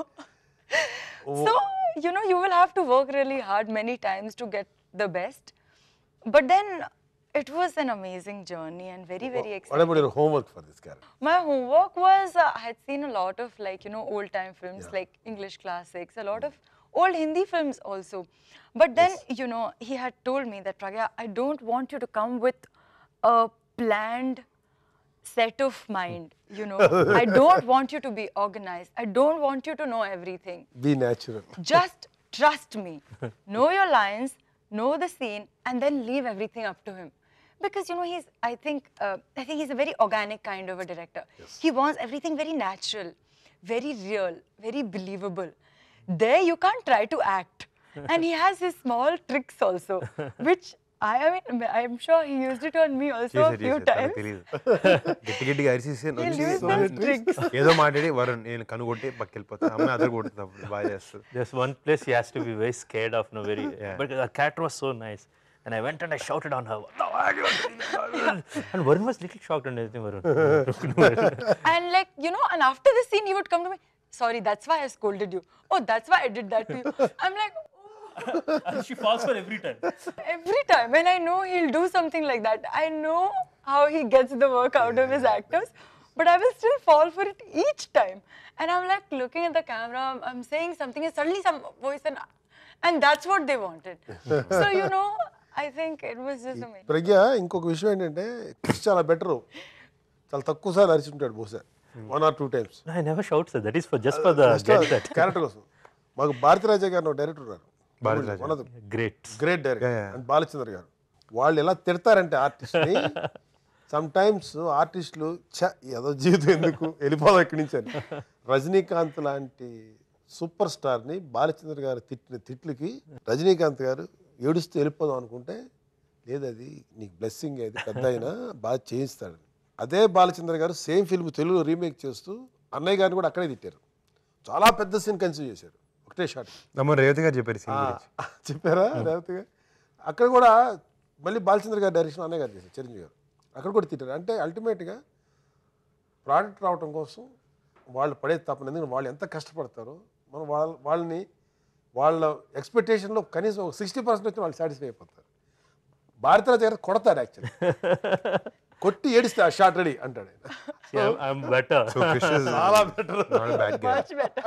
so, you know, you will have to work really hard many times to get the best. But then it was an amazing journey and very, very What exciting. about your homework for this character? My homework was uh, I had seen a lot of like you know old time films like English classics, a lot of old Hindi films also. But then you know he had told me that Pragya, I don't want you to come with a planned set of mind. You know, I don't want you to be organized. I don't want you to know everything Be natural. just trust me know your lines know the scene and then leave everything up to him because you know he's i think uh, i think he's a very organic kind of a director he wants everything very natural very real very believable there you can't try to act and he has his small tricks also which I, I mean, I'm sure he used it on me also a few times. తెలియదు గట్టి గట్టిగా అరిసేసి He'll use those tricks. ఏదో మాట్లాడి వరుణ్ నేను కనుగొట్టి పక్కెళ్ళిపోతా అమ్మాయి other కొడుతుంది అప్పుడు బాగా చేస్తుంది There's one place he has to be very scared of, no, very. But the character was so nice. And I went and I shouted on her. "What the hell you are doing?" and Varun was little shocked and everything. Varun. And like, you know, and after the scene, he would come to me, sorry, that's why I scolded you. Oh, that's why I did that to you. I'm like, and she falls for every time. every time. And I know he'll do something like that. I know how he gets the work out of his actors. but I will still fall for it each time. And I'm like looking at the camera, I'm, I'm saying something, and suddenly some voice, and and that's what they wanted. so you know, I think it was just amazing. ప్రజ్ఞ ఇంకొక విషయం ఏంటంటే క్రిష్ చాలా better చాలా తక్కువ సార్లు అరిచి ఉంటాడు బహుశా one or two times I never shout sir that is for just for the get that character కోసం మాకు భారతిరాజా గారు ఒక డైరెక్టర్ ఉన్నారు Bharathiraja. Great great director and Balachandra garu వాళ్ళు ఎలా తిడతారంటే ఆర్టిస్ట్ని సమ్ టైమ్స్ ఆర్టిస్టులు ఛ ఏదో జీవితం ఎందుకు వెళ్ళిపోదాం ఇక్కడి నుంచి అని రజనీకాంత్ లాంటి సూపర్ స్టార్ని బాలచంద్ర గారు తిట్టిన తిట్లకి రజనీకాంత్ గారు ఏడుస్తూ వెళ్ళిపోదాం అనుకుంటే లేదు అది నీకు బ్లెస్సింగ్ అది పెద్ద అయినా బాగా చేయిస్తాడు అదే బాలచంద్ర గారు సేమ్ ఫిల్మ్ తెలుగు రీమేక్ చేస్తూ అన్నయ్య గారిని కూడా అక్కడే తిట్టారు చాలా పెద్ద సీన్ కన్సిడర్ చేశారు ఒకటే షాట్ అమ్మ రేవతి గారు చెప్పారు scene ఆ, గురించి. చెప్పారా రేవతి గారు అక్కడ కూడా మళ్ళీ బాలచంద్ర గారి డైరెక్షన్ అన్నయ్య గారు చేశారు చిరంజీవి గారు అక్కడ కూడా తిట్టారు అంటే అల్టిమేట్గా ప్రోడక్ట్ రావటం కోసం వాళ్ళు పడే తప్పని ఎందుకంటే వాళ్ళు ఎంత కష్టపడతారో మనం వాళ్ళ వాళ్ళని వాళ్ళ ఎక్స్పెక్టేషన్లో కనీసం ఒక సిక్స్టీ పర్సెంట్ వచ్చి వాళ్ళు సాటిస్ఫై అయిపోతారు భారతరాజు గారు కొడతాడు యాక్చువల్లీ కొట్టి ఏడిస్తే ఆ షాట్ రెడీ అంటాడు ఆయన. I'm better So Krish is చాలా better not a bad guy. Much better.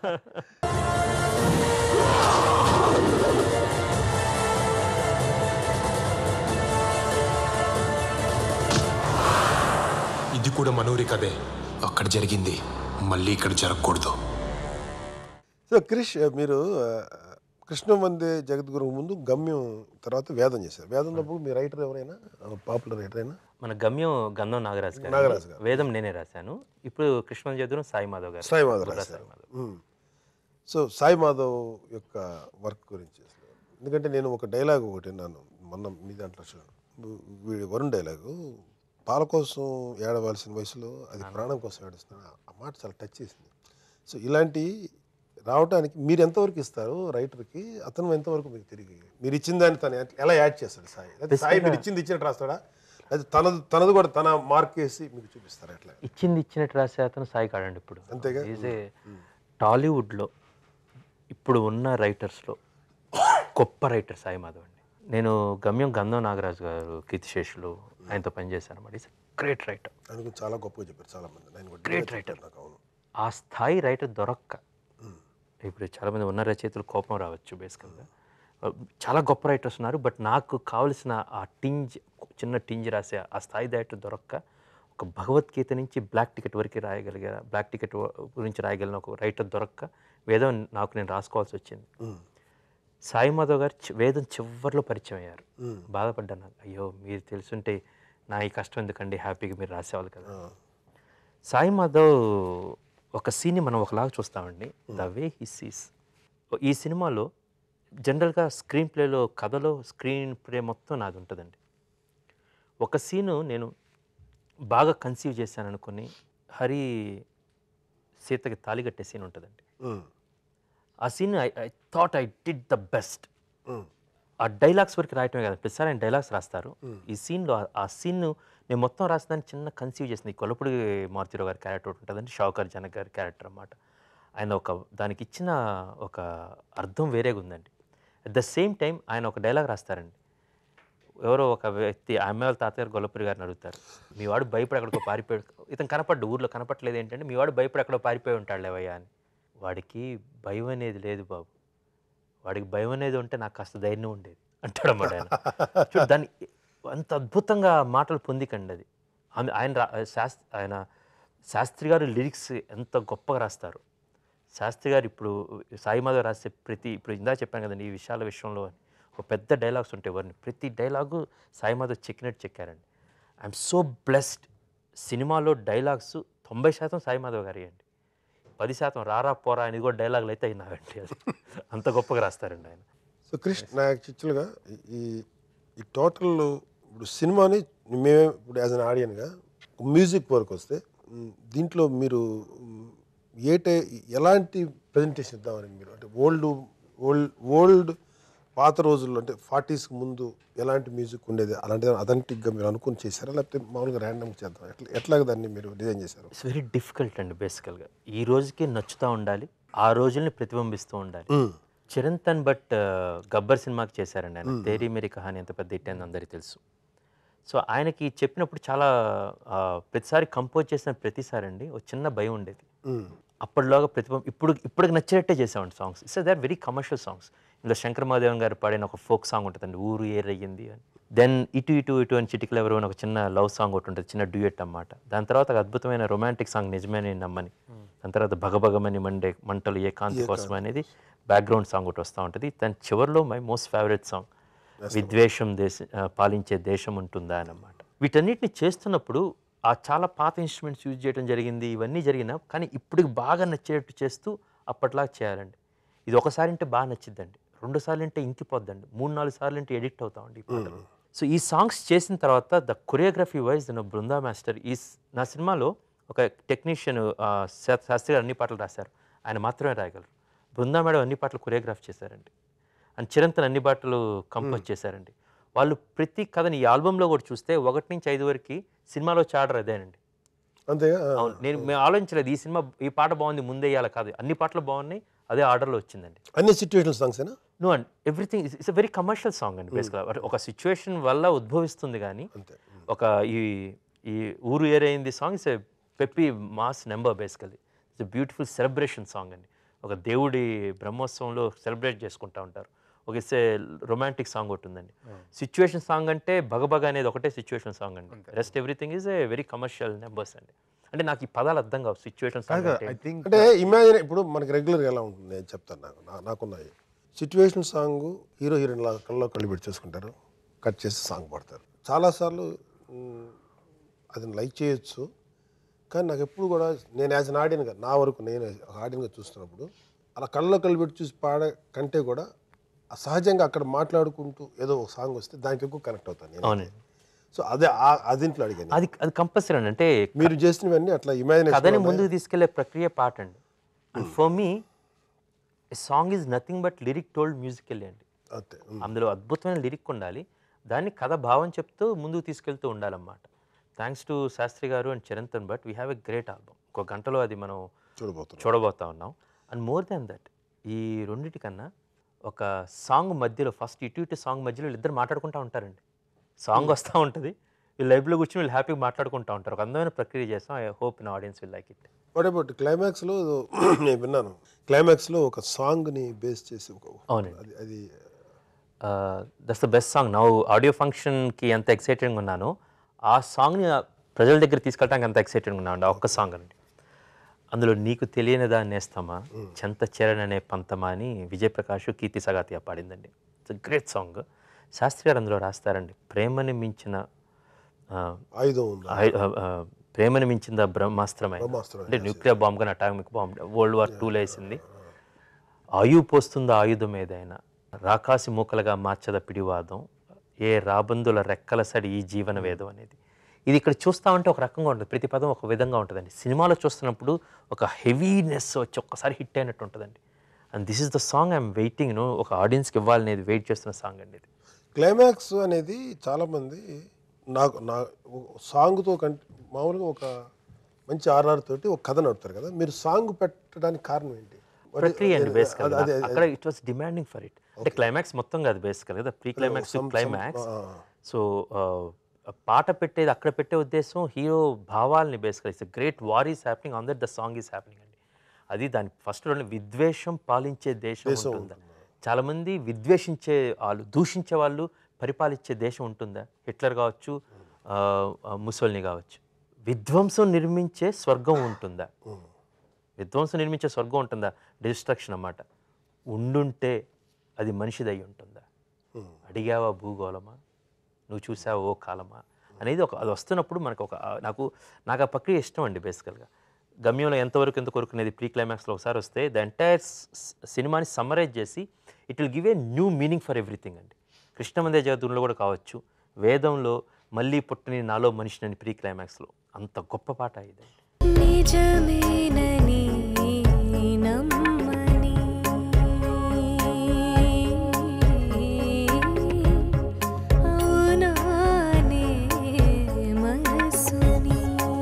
ఇది కూడా మనూరి కదే అక్కడ జరిగింది మళ్ళీ ఇక్కడ జరగకూడదు సో క్రిష్ మీరు ఆ, కృష్ణ వందే జగద్గురు ముందు గమ్యం తర్వాత వేదం చేశారు వేదంలో మీ రైటర్ ఎవరైనా పాపులర్ రైటర్ అయినా మన గమ్యం గంధం నాగరాజ్ గారు నాగరాజు గారు. వేదం నేనే రాశాను ఇప్పుడు కృష్ణ చదువు సాయి మాధవ్ గారు సాయి మాధవ్ బుర్రా రాశారు సాయి మాధవ్. మ్మ్. సో సాయి మాధవ్ యొక్క వర్క్ గురించి అసలు. ఎందుకంటే నేను ఒక డైలాగ్ ఒకటి విన్నాను మొన్న మీ దాంట్లో చూడండి. వీడి వరుణ్ డైలాగు పాల కోసం ఏడవలసిన వయసులో అది ప్రాణం కోసం ఏడుస్తున్నాను ఆ మాట చాలా టచ్ చేసింది సో ఇలాంటి రావడానికి మీరు ఎంతవరకు ఇస్తారు రైటర్కి అతను ఎంతవరకు మీకు తిరిగి మీరు ఇచ్చిన దాన్ని తను ఎట్- ఎలా యాడ్ చేస్తాడు సాయి లేదా సాయి మీరు ఇచ్చింది ఇచ్చినట్టు రాస్తాడా లేదా తనది తనది కూడా తన మార్క్ వేసి మీకు చూపిస్తారా ఎట్లా ఇచ్చింది ఇచ్చినట్టు రాసే అతను సాయి కాడండి ఇప్పుడు అంతేగా? ఈజ్ ఏ టాలీవుడ్లో ఇప్పుడు ఉన్న రైటర్స్లో గొప్ప రైటర్ సాయి మాధవ్ అండి నేను గమ్యం గంధం నాగరాజు గారు కీర్తిశేషులు ఆయనతో పనిచేశాను అనమాట ఈజ్ గ్రేట్ రైటర్ అందుకు చాలా గొప్పగా చెప్పారు చాలా మంది నేను కూడా Great చెప్పారు writer. నాకు అవును ఆ స్థాయి రైటర్ దొరక్క ఇప్పుడు చాలామంది ఉన్న రచయితలు కోపం రావచ్చు బేసికల్గా చాలా గొప్ప రైటర్స్ ఉన్నారు బట్ నాకు కావలసిన ఆ టింజ్ చిన్న టింజ్ రాసే ఆ స్థాయి రైటర్ దొరక్క ఒక భగవద్గీత నుంచి బ్లాక్ టికెట్ వరకు రాయగలిగా బ్లాక్ టికెట్ గురించి రాయగలిగిన ఒక రైటర్ దొరక్క వేదం నాకు నేను రాసుకోవాల్సి వచ్చింది సాయి మాధవ్ గారు చి- వేదం చివరిలో పరిచయం అయ్యారు బాధపడ్డాను నాకు అయ్యో మీరు తెలుసుంటే నా ఈ కష్టం ఎందుకండి హ్యాపీగా మీరు రాసేవాళ్ళు కదా సాయి మాధవ్ ఒక సీన్ని మనం ఒకలాగా చూస్తామండి ద వే హీ సీస్ ఈ సినిమాలో జనరల్గా స్క్రీన్ ప్లేలో కథలో స్క్రీన్ ప్లే మొత్తం నాది ఉంటుందండి ఒక సీను నేను బాగా కన్సీవ్ చేశాను అనుకుని హరి సీతకి తాళి కట్టే సీన్ ఉంటుందండి మ్మ్. ఆ scene I I thought I did the best ఆ డైలాగ్స్ వరకు రాయటమే కదా ప్రతిసారి ఆయన డైలాగ్స్ రాస్తారు ఈ సీన్లో ఆ సీన్ నేను మొత్తం రాసేదాన్ని చిన్న కన్సీవ్ చేసింది ఈ కొలపుడి మారుతిరావు గారి క్యారెక్టర్ ఒకటి ఉంటుందండి షావుకర్ జనక్ గారి క్యారెక్టర్ అన్నమాట ఆయన ఒక దానికి ఇచ్చిన ఒక అర్థం వేరేగా ఉందండి అట్ ద సేమ్ టైం ఆయన ఒక డైలాగ్ రాస్తారండి ఎవరో ఒక వ్యక్తి అమ్మాయి వాళ్ళ తాతగారు గొల్లపురి గారిని అడుగుతారు మీ వాడు భయపడి ఎక్కడికో పారిపోయాడు ఇతను కనపడ్డు ఊర్లో కనపట్లేదు ఏంటంటే మీ వాడు భయపడి ఎక్కడో పారిపోయి ఉంటాడు లేవయ్యా అని వాడికి భయం అనేది లేదు బాబు వాడికి భయం అనేది ఉంటే నాకు కాస్త ధైర్యం ఉండేది అంటాడు అన్నమాట ఆయన చూడు దాన్ని అంత అద్భుతంగా మాటలు పొందికండి అది ఆమె- ఆయన రా శాస్త్రి ఆయన శాస్త్రి గారు లిరిక్స్ ఎంత గొప్పగా రాస్తారు శాస్త్రి గారు ఇప్పుడు సాయి మాధవ్ రాసే ప్రతి ఇప్పుడు ఇందా చెప్పాను కదండి ఈ విషయాల విషయంలో అని ఒక పెద్ద డైలాగ్స్ ఉంటాయి వారిని ప్రతి డైలాగు సాయి మాధవ్ చెక్కినట్టు చెక్కారండి ఐఎమ్ సో బ్లెస్డ్ సినిమాలో డైలాగ్స్ తొంభై శాతం సాయి మాధవ్ గారి అండి పది శాతం రారా పోరా అనేది కూడా డైలాగులు అయితే అయినావండి అది అంత గొప్పగా రాస్తారండి ఆయన సో క్రిష్ నాకు యాక్చువల్గా ఈ ఈ టోటల్ ఇప్పుడు సినిమాని మేమే ఇప్పుడు యాజ్ అన్ ఆడియన్గా మ్యూజిక్ వరకు వస్తే మ్, దీంట్లో మీరు మ్, ఏ టై ఎలాంటి ప్రజెంటేషన్ ఇద్దామని మీరు అంటే ఓల్డ్ ఓల్డ్ ఓల్డ్ పాత రోజుల్లో అంటే ఫార్టీస్కి ముందు ఎలాంటి మ్యూజిక్ ఉండేది అలాంటిది అథెంటిక్గా మీరు అనుకుని చేశారా లేకపోతే మామూలుగా ర్యాండమ్గా చేద్దాం ఎట్లా ఎట్లాగ దాన్ని మీరు డిజైన్ చేశారు ఇట్స్ వెరీ డిఫికల్ట్ అండి బేసికల్గా ఈ రోజుకి నచ్చుతూ ఉండాలి ఆ రోజుల్ని ప్రతిబింబిస్తూ ఉండాలి చిరంతన్ బట్ గబ్బర్ సినిమాకి చేశారండి ఆయన తేరీ మేరీ కహాని ఎంత పెద్ద హిట్ అయింది అందరికీ తెలుసు సో ఆయనకి చెప్పినప్పుడు చాలా ఆ, ప్రతిసారి కంపోజ్ చేసిన ప్రతిసారి అండి ఒక చిన్న భయం ఉండేది అప్పటిలోగా ప్రతిభ ఇప్పుడు ఇప్పటికి నచ్చినట్టే చేసామండి songs it's they are very commercial songs ఇందులో శంకర్ మహాదేవన్ గారు పాడిన ఒక ఫోక్ సాంగ్ ఉంటుందండి ఊరు ఏరయ్యింది అని దెన్ ఇటు ఇటు ఇటు అని చిటికలు ఎవరు అని ఒక చిన్న లవ్ సాంగ్ ఒకటి ఉంటుంది చిన్న డ్యూయట్ అన్నమాట దాని తర్వాత ఒక అద్భుతమైన రొమాంటిక్ సాంగ్ నిజమే నేను నమ్మని దాని తర్వాత భగభగమని మండే మంటలు ఏ కాంతి కోసం అనేది బ్యాక్గ్రౌండ్ సాంగ్ ఒకటి వస్తూ ఉంటుంది దాని చివరిలో మై మోస్ట్ ఫేవరెట్ సాంగ్ విద్వేషం దేశ ఆ, పాలించే దేశం ఉంటుందా అన్నమాట వీటన్నిటిని చేస్తున్నప్పుడు ఆ చాలా పాత ఇన్స్ట్రుమెంట్స్ యూజ్ చేయడం జరిగింది ఇవన్నీ జరిగినా కానీ ఇప్పుడు బాగా నచ్చేటట్టు చేస్తూ అప్పట్లా చేయాలండి ఇది ఒకసారి అంటే బాగా నచ్చిద్దండి రెండు సార్లు అంటే ఇంకిపోద్దండి మూడు నాలుగు సార్లు అంటే ఎడిక్ట్ అవుతామండి ఈ పాటలు సో ఈ సాంగ్స్ చేసిన తర్వాత ద కొరియోగ్రఫీ వైజ్ నా బృందా మాస్టర్ ఈ స్- నా సినిమాలో ఒక టెక్నీషియన్ శాస్త్రి గారు అన్ని పాటలు రాశారు ఆయన మాత్రమే రాయగలరు బృందా మేడం అన్ని పాటలు కొరియోగ్రాఫ్ చేశారండి అండ్ చిరంతన్ అన్ని పాటలు కంపోజ్ చేశారండి వాళ్ళు ప్రతి కథని ఈ ఆల్బంలో కూడా చూస్తే ఒకటి నుంచి ఐదు వరకు సినిమాలో చాడర్ అదేనండి అంతేగా ఆ, అవును నేను మేము ఆలోచించలేదు ఈ సినిమా ఈ పాట బాగుంది ముందే వేయాలి కాదు అన్ని పాటలు బాగున్నాయి అదే ఆర్డర్లో వచ్చిందండి అన్ని సిచ్యువేషన్ సాంగ్సేనా no and everything it's very commercial song అండి బేసిక్గా ఒక సిచ్యువేషన్ వల్ల ఉద్భవిస్తుంది కానీ అంతే ఒక ఈ ఈ ఊరు ఏరైంది song it's a peppy mass number basically it's a beautiful celebration song అండి ఒక దేవుడి బ్రహ్మోత్సవంలో సెలబ్రేట్ చేసుకుంటా ఉంటారు ఒక ఇట్స్ ఏ రొమాంటిక్ సాంగ్ ఒకటి ఉందండి సిచ్యువేషన్ సాంగ్ అంటే భగభగ అనేది ఒకటే సిచ్యువేషన్ సాంగ్ అండి rest everything is a very commercial numbers అండి అంటే నాకు ఈ పదాలు అర్థం కావు సిచ్యువేషన్ సాంగ్ ఐ అంటే థింక్ అంటే ఇమాజిన్ ఇప్పుడు మనకి రెగ్యులర్గా ఎలా ఉంటుంది నేను చెప్తాను నాకు నా- నాకున్నాయి సిచ్యువేషన్ సాంగ్ హీరో హీరోయిన్ లా కళ్ళలో కళ్ళు పెట్టి చేసుకుంటారు కట్ చేసి సాంగ్ పాడతారు చాలాసార్లు మ్, అది లైక్ చేయొచ్చు కానీ నాకు ఎప్పుడు కూడా నేను యాజ్ అన్ ఆడియన్గా నా వరకు నేను ఆడియన్గా చూస్తున్నప్పుడు అలా కళ్ళలో కళ్ళు పెట్టి చూసి పాడే కంటే కూడా ఆ సహజంగా అక్కడ మాట్లాడుకుంటూ ఏదో ఒక సాంగ్ వస్తే దానికి ఎక్కువ కనెక్ట్ అవుతాను నేను అవునండి సో అదే ఆ- అదింట్లో అడిగాను అది అది కంపల్సరీ అండి అంటే మీరు చేసినవన్నీ అట్లా కథని ఇమాజినేషన్ ముందుకు తీసుకెళ్లే ప్రక్రియ పాట అండి and for me a song is nothing but lyric told musically అండి అంతే మ్. అందులో అద్భుతమైన లిరిక్ ఉండాలి దాన్ని కథ భావం చెప్తూ ముందుకు తీసుకెళ్తూ ఉండాలన్నమాట thanks to Sastry garu and Chirantan but we have a great album ఒక గంటలో అది మనం చూడబోతున్నాం చూడబోతా ఉన్నాం అండ్ మోర్ దాన్ దట్ ఈ రెండిటికన్నా ఒక సాంగ్ మధ్యలో ఫస్ట్ ఇటు ఇటు సాంగ్ మధ్యలో వీళ్ళిద్దరు మాట్లాడుకుంటూ ఉంటారండి సాంగ్ వస్తూ ఉంటుంది వీళ్ళు లైఫ్లో కూర్చొని వీళ్ళు హ్యాపీగా మాట్లాడుకుంటూ ఉంటారు ఒక అందమైన ప్రక్రియ చేస్తాం ఐ హోప్ నా audience will like it what about క్లైమాక్స్లో నేను విన్నాను క్లైమాక్స్లో ఒక సాంగ్ని బేస్ చేసి ఒక అవునండి. అది అది దట్స్ ద బెస్ట్ సాంగ్ నా ఆడియో ఫంక్షన్కి ఎంత ఎక్సైటెడ్గా ఉన్నానో ఆ సాంగ్ని ప్రజల దగ్గర తీసుకెళ్ళడానికి ఎంత ఎక్సైటెడ్గా ఉన్నాను ఆ ఒక్క సాంగ్ అండి అందులో నీకు తెలియనిదా నేస్తామా చెంత చేరననే పంతమా అని విజయప్రకాష్ కీర్తి సగాతియా పాడిందండి ఇట్స్ గ్రేట్ సాంగ్ శాస్త్రి గారు అందులో రాస్తారండి ప్రేమని మించిన ఆ, ఆయుధం ఉంది ఆయ- ఆ, ఆ, ప్రేమని మించిందా బ్రహ్మాస్త్రమైన బ్రహ్మాస్త్రం, అంటే న్యూక్లియర్ బాంబ్ కానీ అటామిక్ బాంబ్ వరల్డ్ వార్ టూలో వేసింది ఆయువు పోస్తుందా ఆయుధం ఏదైనా రాకాసి మూకలుగా మార్చద పిడివాదం ఏ రాబందుల రెక్కల సడి ఈ జీవన వేదం అనేది ఇది ఇక్కడ చూస్తా ఉంటే ఒక రకంగా ఉంటుంది ప్రతి పదం ఒక విధంగా ఉంటుందండి సినిమాలో చూస్తున్నప్పుడు ఒక హెవీనెస్ వచ్చి ఒక్కసారి హిట్ అయినట్టు ఉంటుందండి and this is the song I'm waiting ను ఒక ఆడియన్స్కి ఇవ్వాలనేది వెయిట్ చేస్తున్న సాంగ్ అండి ఇది క్లైమాక్స్ అనేది చాలామంది నాకు నా సాంగ్తో కంటే మామూలుగా ఒక మంచి ఆర్ఆర్ తోటి ఒక కథ నడుపుతారు కదా మీరు సాంగ్ పెట్టడానికి కారణం ఏంటి What is- ప్రక్రియ అండి అది- బేసికల్ అది- అది- అక్కడ it was demanding for it అంటే క్లైమాక్స్ మొత్తం కాదు బేసికల్ కదా ప్రీ క్లైమాక్స్ some- క్లైమాక్స్ ఆ. సో పాట పెట్టేది అక్కడ పెట్టే ఉద్దేశం హీరో భావాల్ని basically it's great war is happening on that the song is happening అండి అది దాని ఫస్ట్ విద్వేషం పాలించే దేశం ఉంటుందా చాలా మంది విద్వేషించే వాళ్ళు దూషించే వాళ్ళు పరిపాలించే దేశం ఉంటుందా హిట్లర్ కావచ్చు ఆ, ఆ, ముసోల్ని కావచ్చు విధ్వంసం నిర్మించే స్వర్గం ఉంటుందా విధ్వంసం నిర్మించే స్వర్గం ఉంటుందా డిస్ట్రక్షన్ అన్నమాట ఉండుంటే అది మనిషిదై ఉంటుందా అడిగావా భూగోళమా నువ్వు చూసావా ఓ కాలమా అనేది ఒక అది వస్తున్నప్పుడు మనకు ఒక ఆ, నాకు నాకు ఆ ప్రక్రియ ఇష్టం అండి బేసికల్గా గమ్యంలో ఎంతవరకు ఎంత కొరుకునేది ప్రీ క్లైమాక్స్లో ఒకసారి వస్తే ద ఎంటైర్ సినిమాని సమ్మరైజ్ చేసి it will give a new meaning for everything అండి కృష్ణమందే జగదుల్లో కూడా కావచ్చు వేదంలో మళ్ళీ పుట్టని నాలో మనిషినని ప్రీ క్లైమాక్స్లో అంత గొప్ప పాట ఇది నిజమేనని నమ్మని అవునానే మనసుని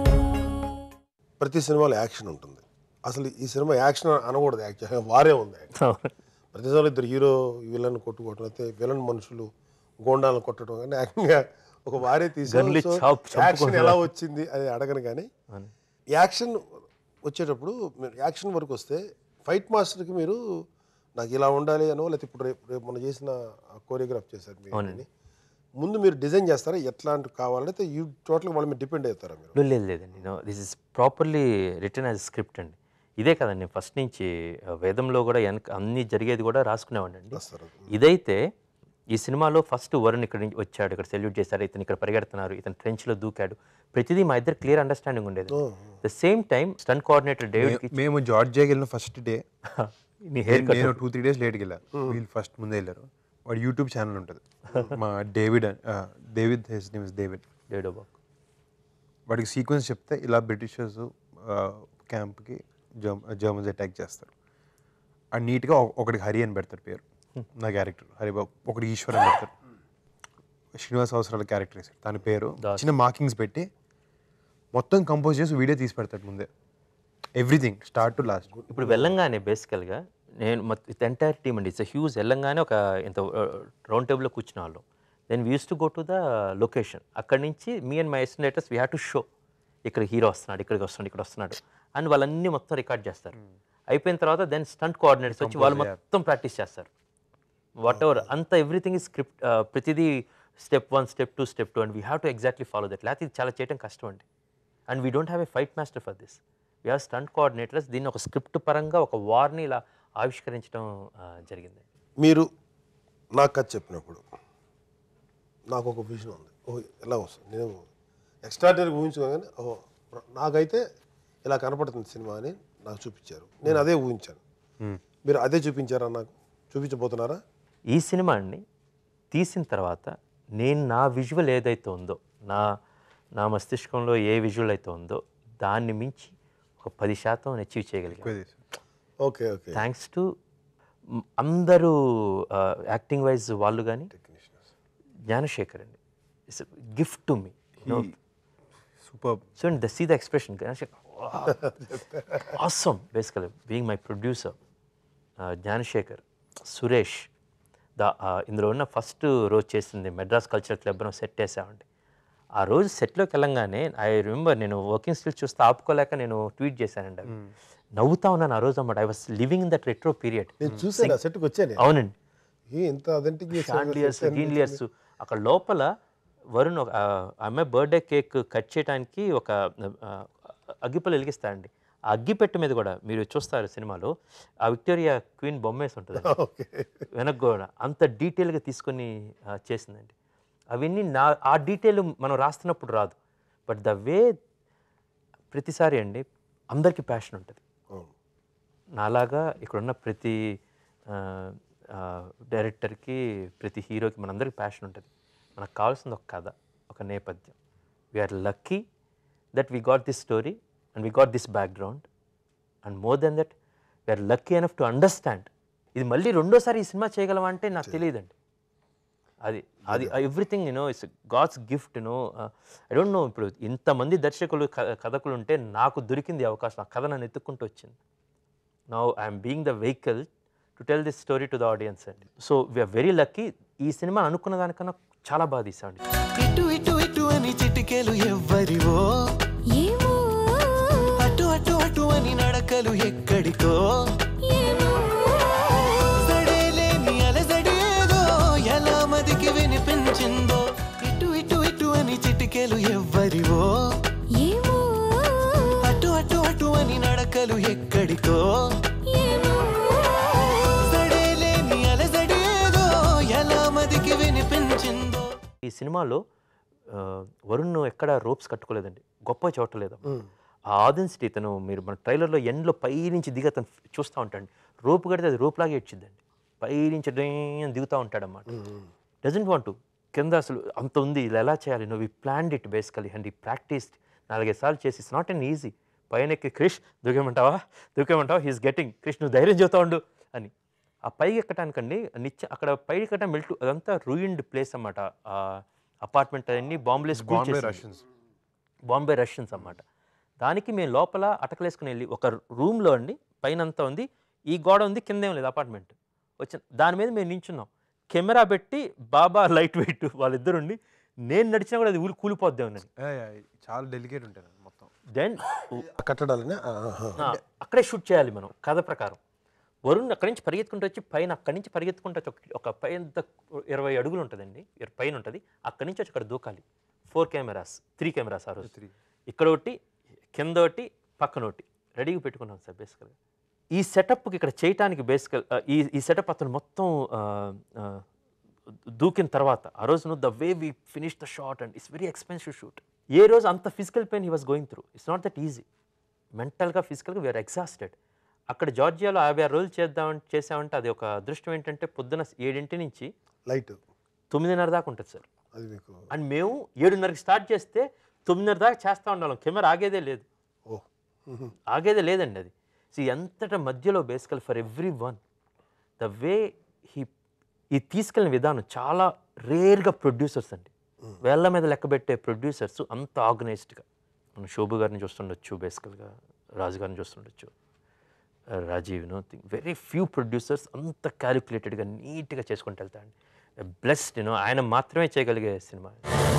ప్రతి సినిమాలో యాక్షన్ ఉంటుంది అసలు ఈ సినిమా యాక్షన్ అనకూడదు యాక్చువల్గా వారే ఉంది యాక్షన్ ప్రతి సినిమాలో ఇద్దరు హీరో విలన్ కొట్టుకోవటం అయితే విలన్ మనుషులు గోండాలను కొట్టడం కానీ ఏకంగా ఒక వారే తీసి గన్లు చాప్- యాక్షన్ చంపుకుంటున్నారు. ఎలా వచ్చింది అది అడగను కానీ అవును. యాక్షన్ వచ్చేటప్పుడు మీరు యాక్షన్ వరకు వస్తే ఫైట్ మాస్టర్కి మీరు నాకు ఇలా ఉండాలి అనో లేకపోతే ఇప్పుడు రేపు రేపు మనం చేసిన కోరియోగ్రాఫ్ చేశారు మీరు అవునండి. ముందు మీరు డిజైన్ చేస్తారా ఎట్లాంటి కావాలంటే యూ టోటల్గా వాళ్ళ మీద డిపెండ్ అవుతారా మీరు లేదు లేదు లేదండి no this is properly return as script అండి ఇదే కదండి ఫస్ట్ నుంచి ఆ, వేదంలో కూడా వెనక అన్ని జరిగేది కూడా రాసుకునేవాడిని అండి వస్తారు ఇదైతే ఈ సినిమాలో ఫస్ట్ వరుణ్ ఇక్కడ నుంచి వచ్చాడు ఇక్కడ సెల్యూట్ చేశారు ఇతను ఇక్కడ పరిగెడుతున్నారు ఇతను ట్రెంచ్లో దూకాడు ప్రతిదీ మా ఇద్దరు క్లియర్ అండర్స్టాండింగ్ ఉండేది the same time stunt coordinator David మేము జార్జియాకి వెళ్ళిన ఫస్ట్ డే నీ హెయిర్ కట్ నేను టూ త్రీ డేస్ లేట్కి వెళ్ళా వీళ్ళు ఫస్ట్ ముందే వెళ్ళారు వాడు యూట్యూబ్ ఛానల్ ఉంటుంది మా డేవిడ్ అని- ఆ, David his name is David David Back వాడికి సీక్వెన్స్ చెప్తే ఇలా బ్రిటిషర్స్ క్యాంప్కి జర్మ జర్మన్స్ అటాక్ చేస్తారు ఆ నీట్గా ఒకడికి హరి అని పెడతారు పేరు నా క్యారెక్టర్ హరిబాబు ఒకటి ఈశ్వర్ అని పెడతారు శ్రీనివాస్ అవసరాల క్యారెక్టర్ వేసారు దాని పేరు చిన్న మార్కింగ్స్ పెట్టి మొత్తం కంపోజ్ చేసి వీడియో తీసి పెడతాడు ముందే ఎవ్రీథింగ్ స్టార్ట్ టు లాస్ట్ ఇప్పుడు వెళ్ళంగానే బేసికల్గా నేను విత్ ఎంటైర్ టీమ్ అండి ఇట్స్ హ్యూజ్ వెళ్ళంగానే ఒక ఇంత రౌండ్ టేబుల్లో కూర్చున్న వాళ్ళు then we use to go to the location అక్కడి నుంచి me and my estimators we have to show ఇక్కడ హీరో వస్తున్నాడు ఇక్కడికి వస్తున్నాడు ఇక్కడ వస్తున్నాడు అని వాళ్ళన్నీ మొత్తం రికార్డ్ చేస్తారు అయిపోయిన తర్వాత దెన్ స్టంట్ కోఆర్డినేటర్స్ వచ్చి వాళ్ళు మొత్తం ప్రాక్టీస్ చేస్తారు వాట్ ఎవర్ అంత ఎవ్రీథింగ్ ఈ స్క్రిప్ట్ ప్రతిదీ step one step two step two and we have to exactly follow that లేకపోతే ఇది చాలా చేయడం కష్టం అండి and we don't have a fight master for this we have stunt coordinators దీన్ని ఒక స్క్రిప్ట్ పరంగా ఒక వార్ని ఇలా ఆవిష్కరించడం ఆ, జరిగింది మీరు నాకు కథ చెప్పినప్పుడు నాకు ఒక విజన్ ఉంది ఓ ఎలా వస్తుంది నేను ఎక్స్ట్రాడనరీ ఊహించుకోగానే ఓ నాకైతే ఇలా కనపడుతుంది సినిమా అని నాకు చూపించారు నేను అదే ఊహించాను మీరు అదే చూపించారా నాకు చూపించబోతున్నారా ఈ సినిమా అండి తీసిన తర్వాత నేను నా విజువల్ ఏదైతే ఉందో నా నా మస్తిష్కంలో ఏ విజువల్ అయితే ఉందో దాన్ని మించి ఒక పది శాతం అచీవ్ చేయగలిగాను ఓకే ఓకే థ్యాంక్స్ టు అందరూ యాక్టింగ్ వైజ్ వాళ్ళు కానీ జ్ఞానశేఖర్ అండి it's gift to me super చూడండి the see the expression Gnanasekhar awesome basically being my producer Gnanasekhar Suresh the ఇందులో ఉన్న ఫస్ట్ రోజు చేసింది మెడ్రాస్ కల్చర్ క్లబ్ అని సెట్ వేసామండి ఆ రోజు సెట్లోకి వెళ్ళంగానే ఐ రిమెంబర్ నేను వర్కింగ్ స్టిల్స్ చూస్తే ఆపుకోలేక నేను ట్వీట్ చేశానండి అవి. నవ్వుతా ఉన్నాను ఆ రోజు అన్నమాట I was living in that retro period నేను చూసాను ఆ సెట్కి వచ్చాను అవునండి ఏ ఇంత అథెంటిక్ షాండ్లియర్స్ గ్రీన్లియర్స్ అక్కడ లోపల వరుణ్ ఒక ఆ అమ్మాయి బర్త్డే కేక్ కట్ చేయడానికి ఒక ఆ, అగ్గిపల్లి వెలిగిస్తాడండి ఆ అగ్గిపెట్టె మీద కూడా మీరు చూస్తారు సినిమాలో ఆ విక్టోరియా క్వీన్ బొమ్మేసి ఉంటుంది ఓకే వెనక కూడా అంత డీటెయిల్గా తీసుకొని ఆ, చేసిందండి అవన్నీ నా ఆ డీటెయిల్ మనం రాస్తున్నప్పుడు రాదు బట్ ద వే ప్రతిసారి అండి అందరికీ ప్యాషన్ ఉంటుంది అవును నాలాగా ఇక్కడున్న ప్రతి ఆ, ఆ, డైరెక్టర్కి ప్రతి హీరోకి మనందరికి ప్యాషన్ ఉంటుంది మనకు కావాల్సింది ఒక కథ ఒక నేపథ్యం we're lucky that we got this story and we got this background and more than that we're lucky enough to understand ఇది మళ్ళీ రెండోసారి ఈ సినిమా చేయగలమా అంటే నాకు తెలియదండి అది అది everything you know it's God's gift you know I don't know ఇప్పుడు ఇంతమంది దర్శకులు క- కథకులు ఉంటే నాకు దొరికింది ఈ అవకాశం ఆ కథ నన్ను ఎత్తుక్కుంటూ వచ్చింది now I'm being the vehicle to tell this story to the audience అండి సో వీఆర్ వెరీ లక్కీ ఈ సినిమా అనుకున్న దానికన్నా చాలా బాగా తీసామండి ఇటు ఇటు ఇటు అని చిటికెలు ఎవ్వరివో ఏమో అటు అటు అటు అని నడకలు ఎక్కడికో ఏమో సడేలేని అలజడేదో ఎలా మదికి వినిపించిందో ఇటు ఇటు ఇటు అని చిటికెలు ఎవ్వరివో ఏమో అటు అటు అటు అని నడకలు ఎక్కడికో ఏమో సడేలేని అలజడేదో ఎలా మదికి వినిపించిందో ఈ సినిమాలో ఆ, వరుణ్ ఎక్కడ రోప్స్ కట్టుకోలేదండి గొప్ప చూడలేదు ఆ ఆదెన్సిటీ తను మీరు మన ట్రైలర్లో ఎండ్లో పై నుంచి దిగి అతను చూస్తూ ఉంటాడు రోప్ కడితే అది రోప్ లాగే ఇచ్చిందండి పై నుంచి డ్రైన్ దిగుతూ ఉంటాడన్నమాట డజంట్ వాంట్ కింద అసలు అంత ఉంది ఇలా ఎలా చేయాలి నువ్వు ఈ ప్లాన్డ్ ఇట్ బేసికలీ అండ్ ఈ ప్రాక్టీస్ నాలుగైదు సార్లు చేసి ఇట్స్ నాట్ అన్ ఈజీ పైన ఎక్కి క్రిష్ దూకేమంటావా దూకేమంటావా హీస్ గెటింగ్ క్రిష్ నువ్వు ధైర్యం చెబుతా ఉండు అని ఆ పైకి ఎక్కడానికండి నిత్య అక్కడ పైకి ఎక్కడం మెల్టు అదంతా రూయిన్డ్ ప్లేస్ అన్నమాట ఆ అపార్ట్మెంట్ అన్ని బాంబే స్కూల్ బాంబే చేసింది. రష్యన్స్ బాంబే రష్యన్స్ అన్నమాట దానికి మేము లోపల అటకలేసుకుని వెళ్ళి ఒక రూమ్లో అండి పైన అంతా ఉంది ఈ గోడ ఉంది కింద ఏం లేదు అపార్ట్మెంట్ వచ్చిన దాని మీద మేము నించున్నాం కెమెరా పెట్టి బాబా లైట్ వెయిట్ వాళ్ళిద్దరుండి నేను నడిచినా కూడా అది ఊరు కూలిపోద్దామని ఏ, ఏ, చాలా డెలికేట్ ఉంటుంది మొత్తం దెన్ కట్టడాలనే ఆహా. అక్కడే షూట్ చేయాలి మనం కథ ప్రకారం వరుణ్ అక్కడి నుంచి పరిగెత్తుకుంటూ వచ్చి పైన అక్కడి నుంచి పరిగెత్తుకుంటూ వచ్చి ఒక- ఒక పెద్ద ఇరవై అడుగులు ఉంటుందండి ఇర- పైన ఉంటుంది అక్కడి నుంచి వచ్చి అక్కడ దూకాలి ఫోర్ కెమెరాస్ త్రీ కెమెరాస్ ఆ రోజు ఇక్కడ ఒకటి కింద ఒకటి పక్కన ఒకటి రెడీగా పెట్టుకున్నాం సార్ బేసికల్గా ఈ సెటప్కి ఇక్కడ చేయటానికి బేసికల్ ఈ ఈ సెటప్ అతను మొత్తం ఆ, ఆ, దూకిన తర్వాత ఆ రోజు నువ్వు the way we finish the shot and it's very expensive shoot ఏ రోజు అంత physical pain he was going through it's not that easy మెంటల్గా ఫిజికల్గా వీఆర్ ఎగ్జాస్టెడ్ అక్కడ జార్జియాలో యాభై ఆరు రోజులు చేద్దామంటే చేసామంటే అది ఒక అదృష్టం ఏంటంటే పొద్దున ఏడింటి నుంచి లైట్ తొమ్మిదిన్నర దాకా ఉంటుంది సార్ అది మీకు అండ్ మేము ఏడున్నరకి స్టార్ట్ చేస్తే తొమ్మిదిన్నర దాకా చేస్తూ ఉండాలి కెమెరా ఆగేదే లేదు ఓ ఆగేదే లేదండి అది సో ఎంతట మధ్యలో basically for every one the way he ఈ తీసుకెళ్ళిన విధానం చాలా రేర్గా ప్రొడ్యూసర్స్ అండి వేళ్ళ మీద లెక్క పెట్టే ప్రొడ్యూసర్స్ అంత ఆర్గనైజ్డ్గా మనం శోభు గారిని చూస్తుండొచ్చు బేసికల్గా రాజు గారిని చూస్తుండొచ్చు రాజీవ్ను వెరీ ఫ్యూ ప్రొడ్యూసర్స్ అంత క్యాలిక్యులేటెడ్గా నీట్గా చేసుకుంటూ వెళ్తాడండి బ్లెస్డ్ యూనో ఆయన మాత్రమే చేయగలిగే సినిమా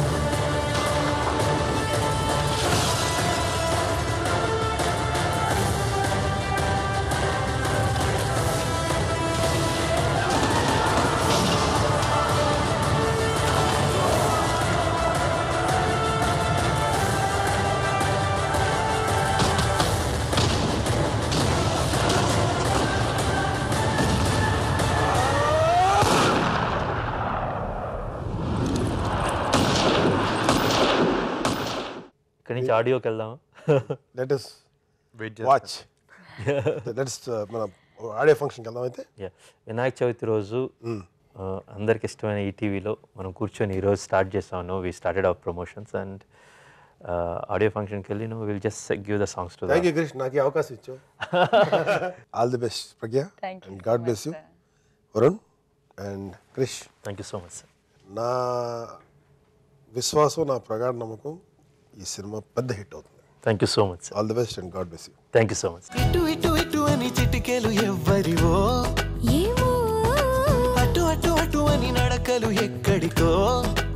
ఇక్కడి నుంచి ఆడియోకి వెళ్దామా let us wait watch let's మన ఆడియో ఫంక్షన్కి వెళ్దాం అయితే Yeah. వినాయక చవితి రోజు ఆ, అందరికి ఇష్టమైన ఈటీవీలో మనం కూర్చొని ఈరోజు స్టార్ట్ చేసాము we started our promotions and audio ఫంక్షన్కి వెళ్ళి నువ్వు will just give the songs to thank you Krish నాకు ఈ అవకాశం ఇచ్చావు all the best Pragnya Thank you and so God much, bless you sir. Varun and Krish thank you so much sir నా విశ్వాసం నా ప్రగాఢ నమ్మకం ఈ సినిమా పెద్ద హిట్ అవుతుంది thank you so much sir all the best and God bless you thank you so much ఇటు ఇటు ఇటు అని చిటికెలు ఎవ్వరివో ఏమో అటు అటు అటు అని నడకలు ఎక్కడికో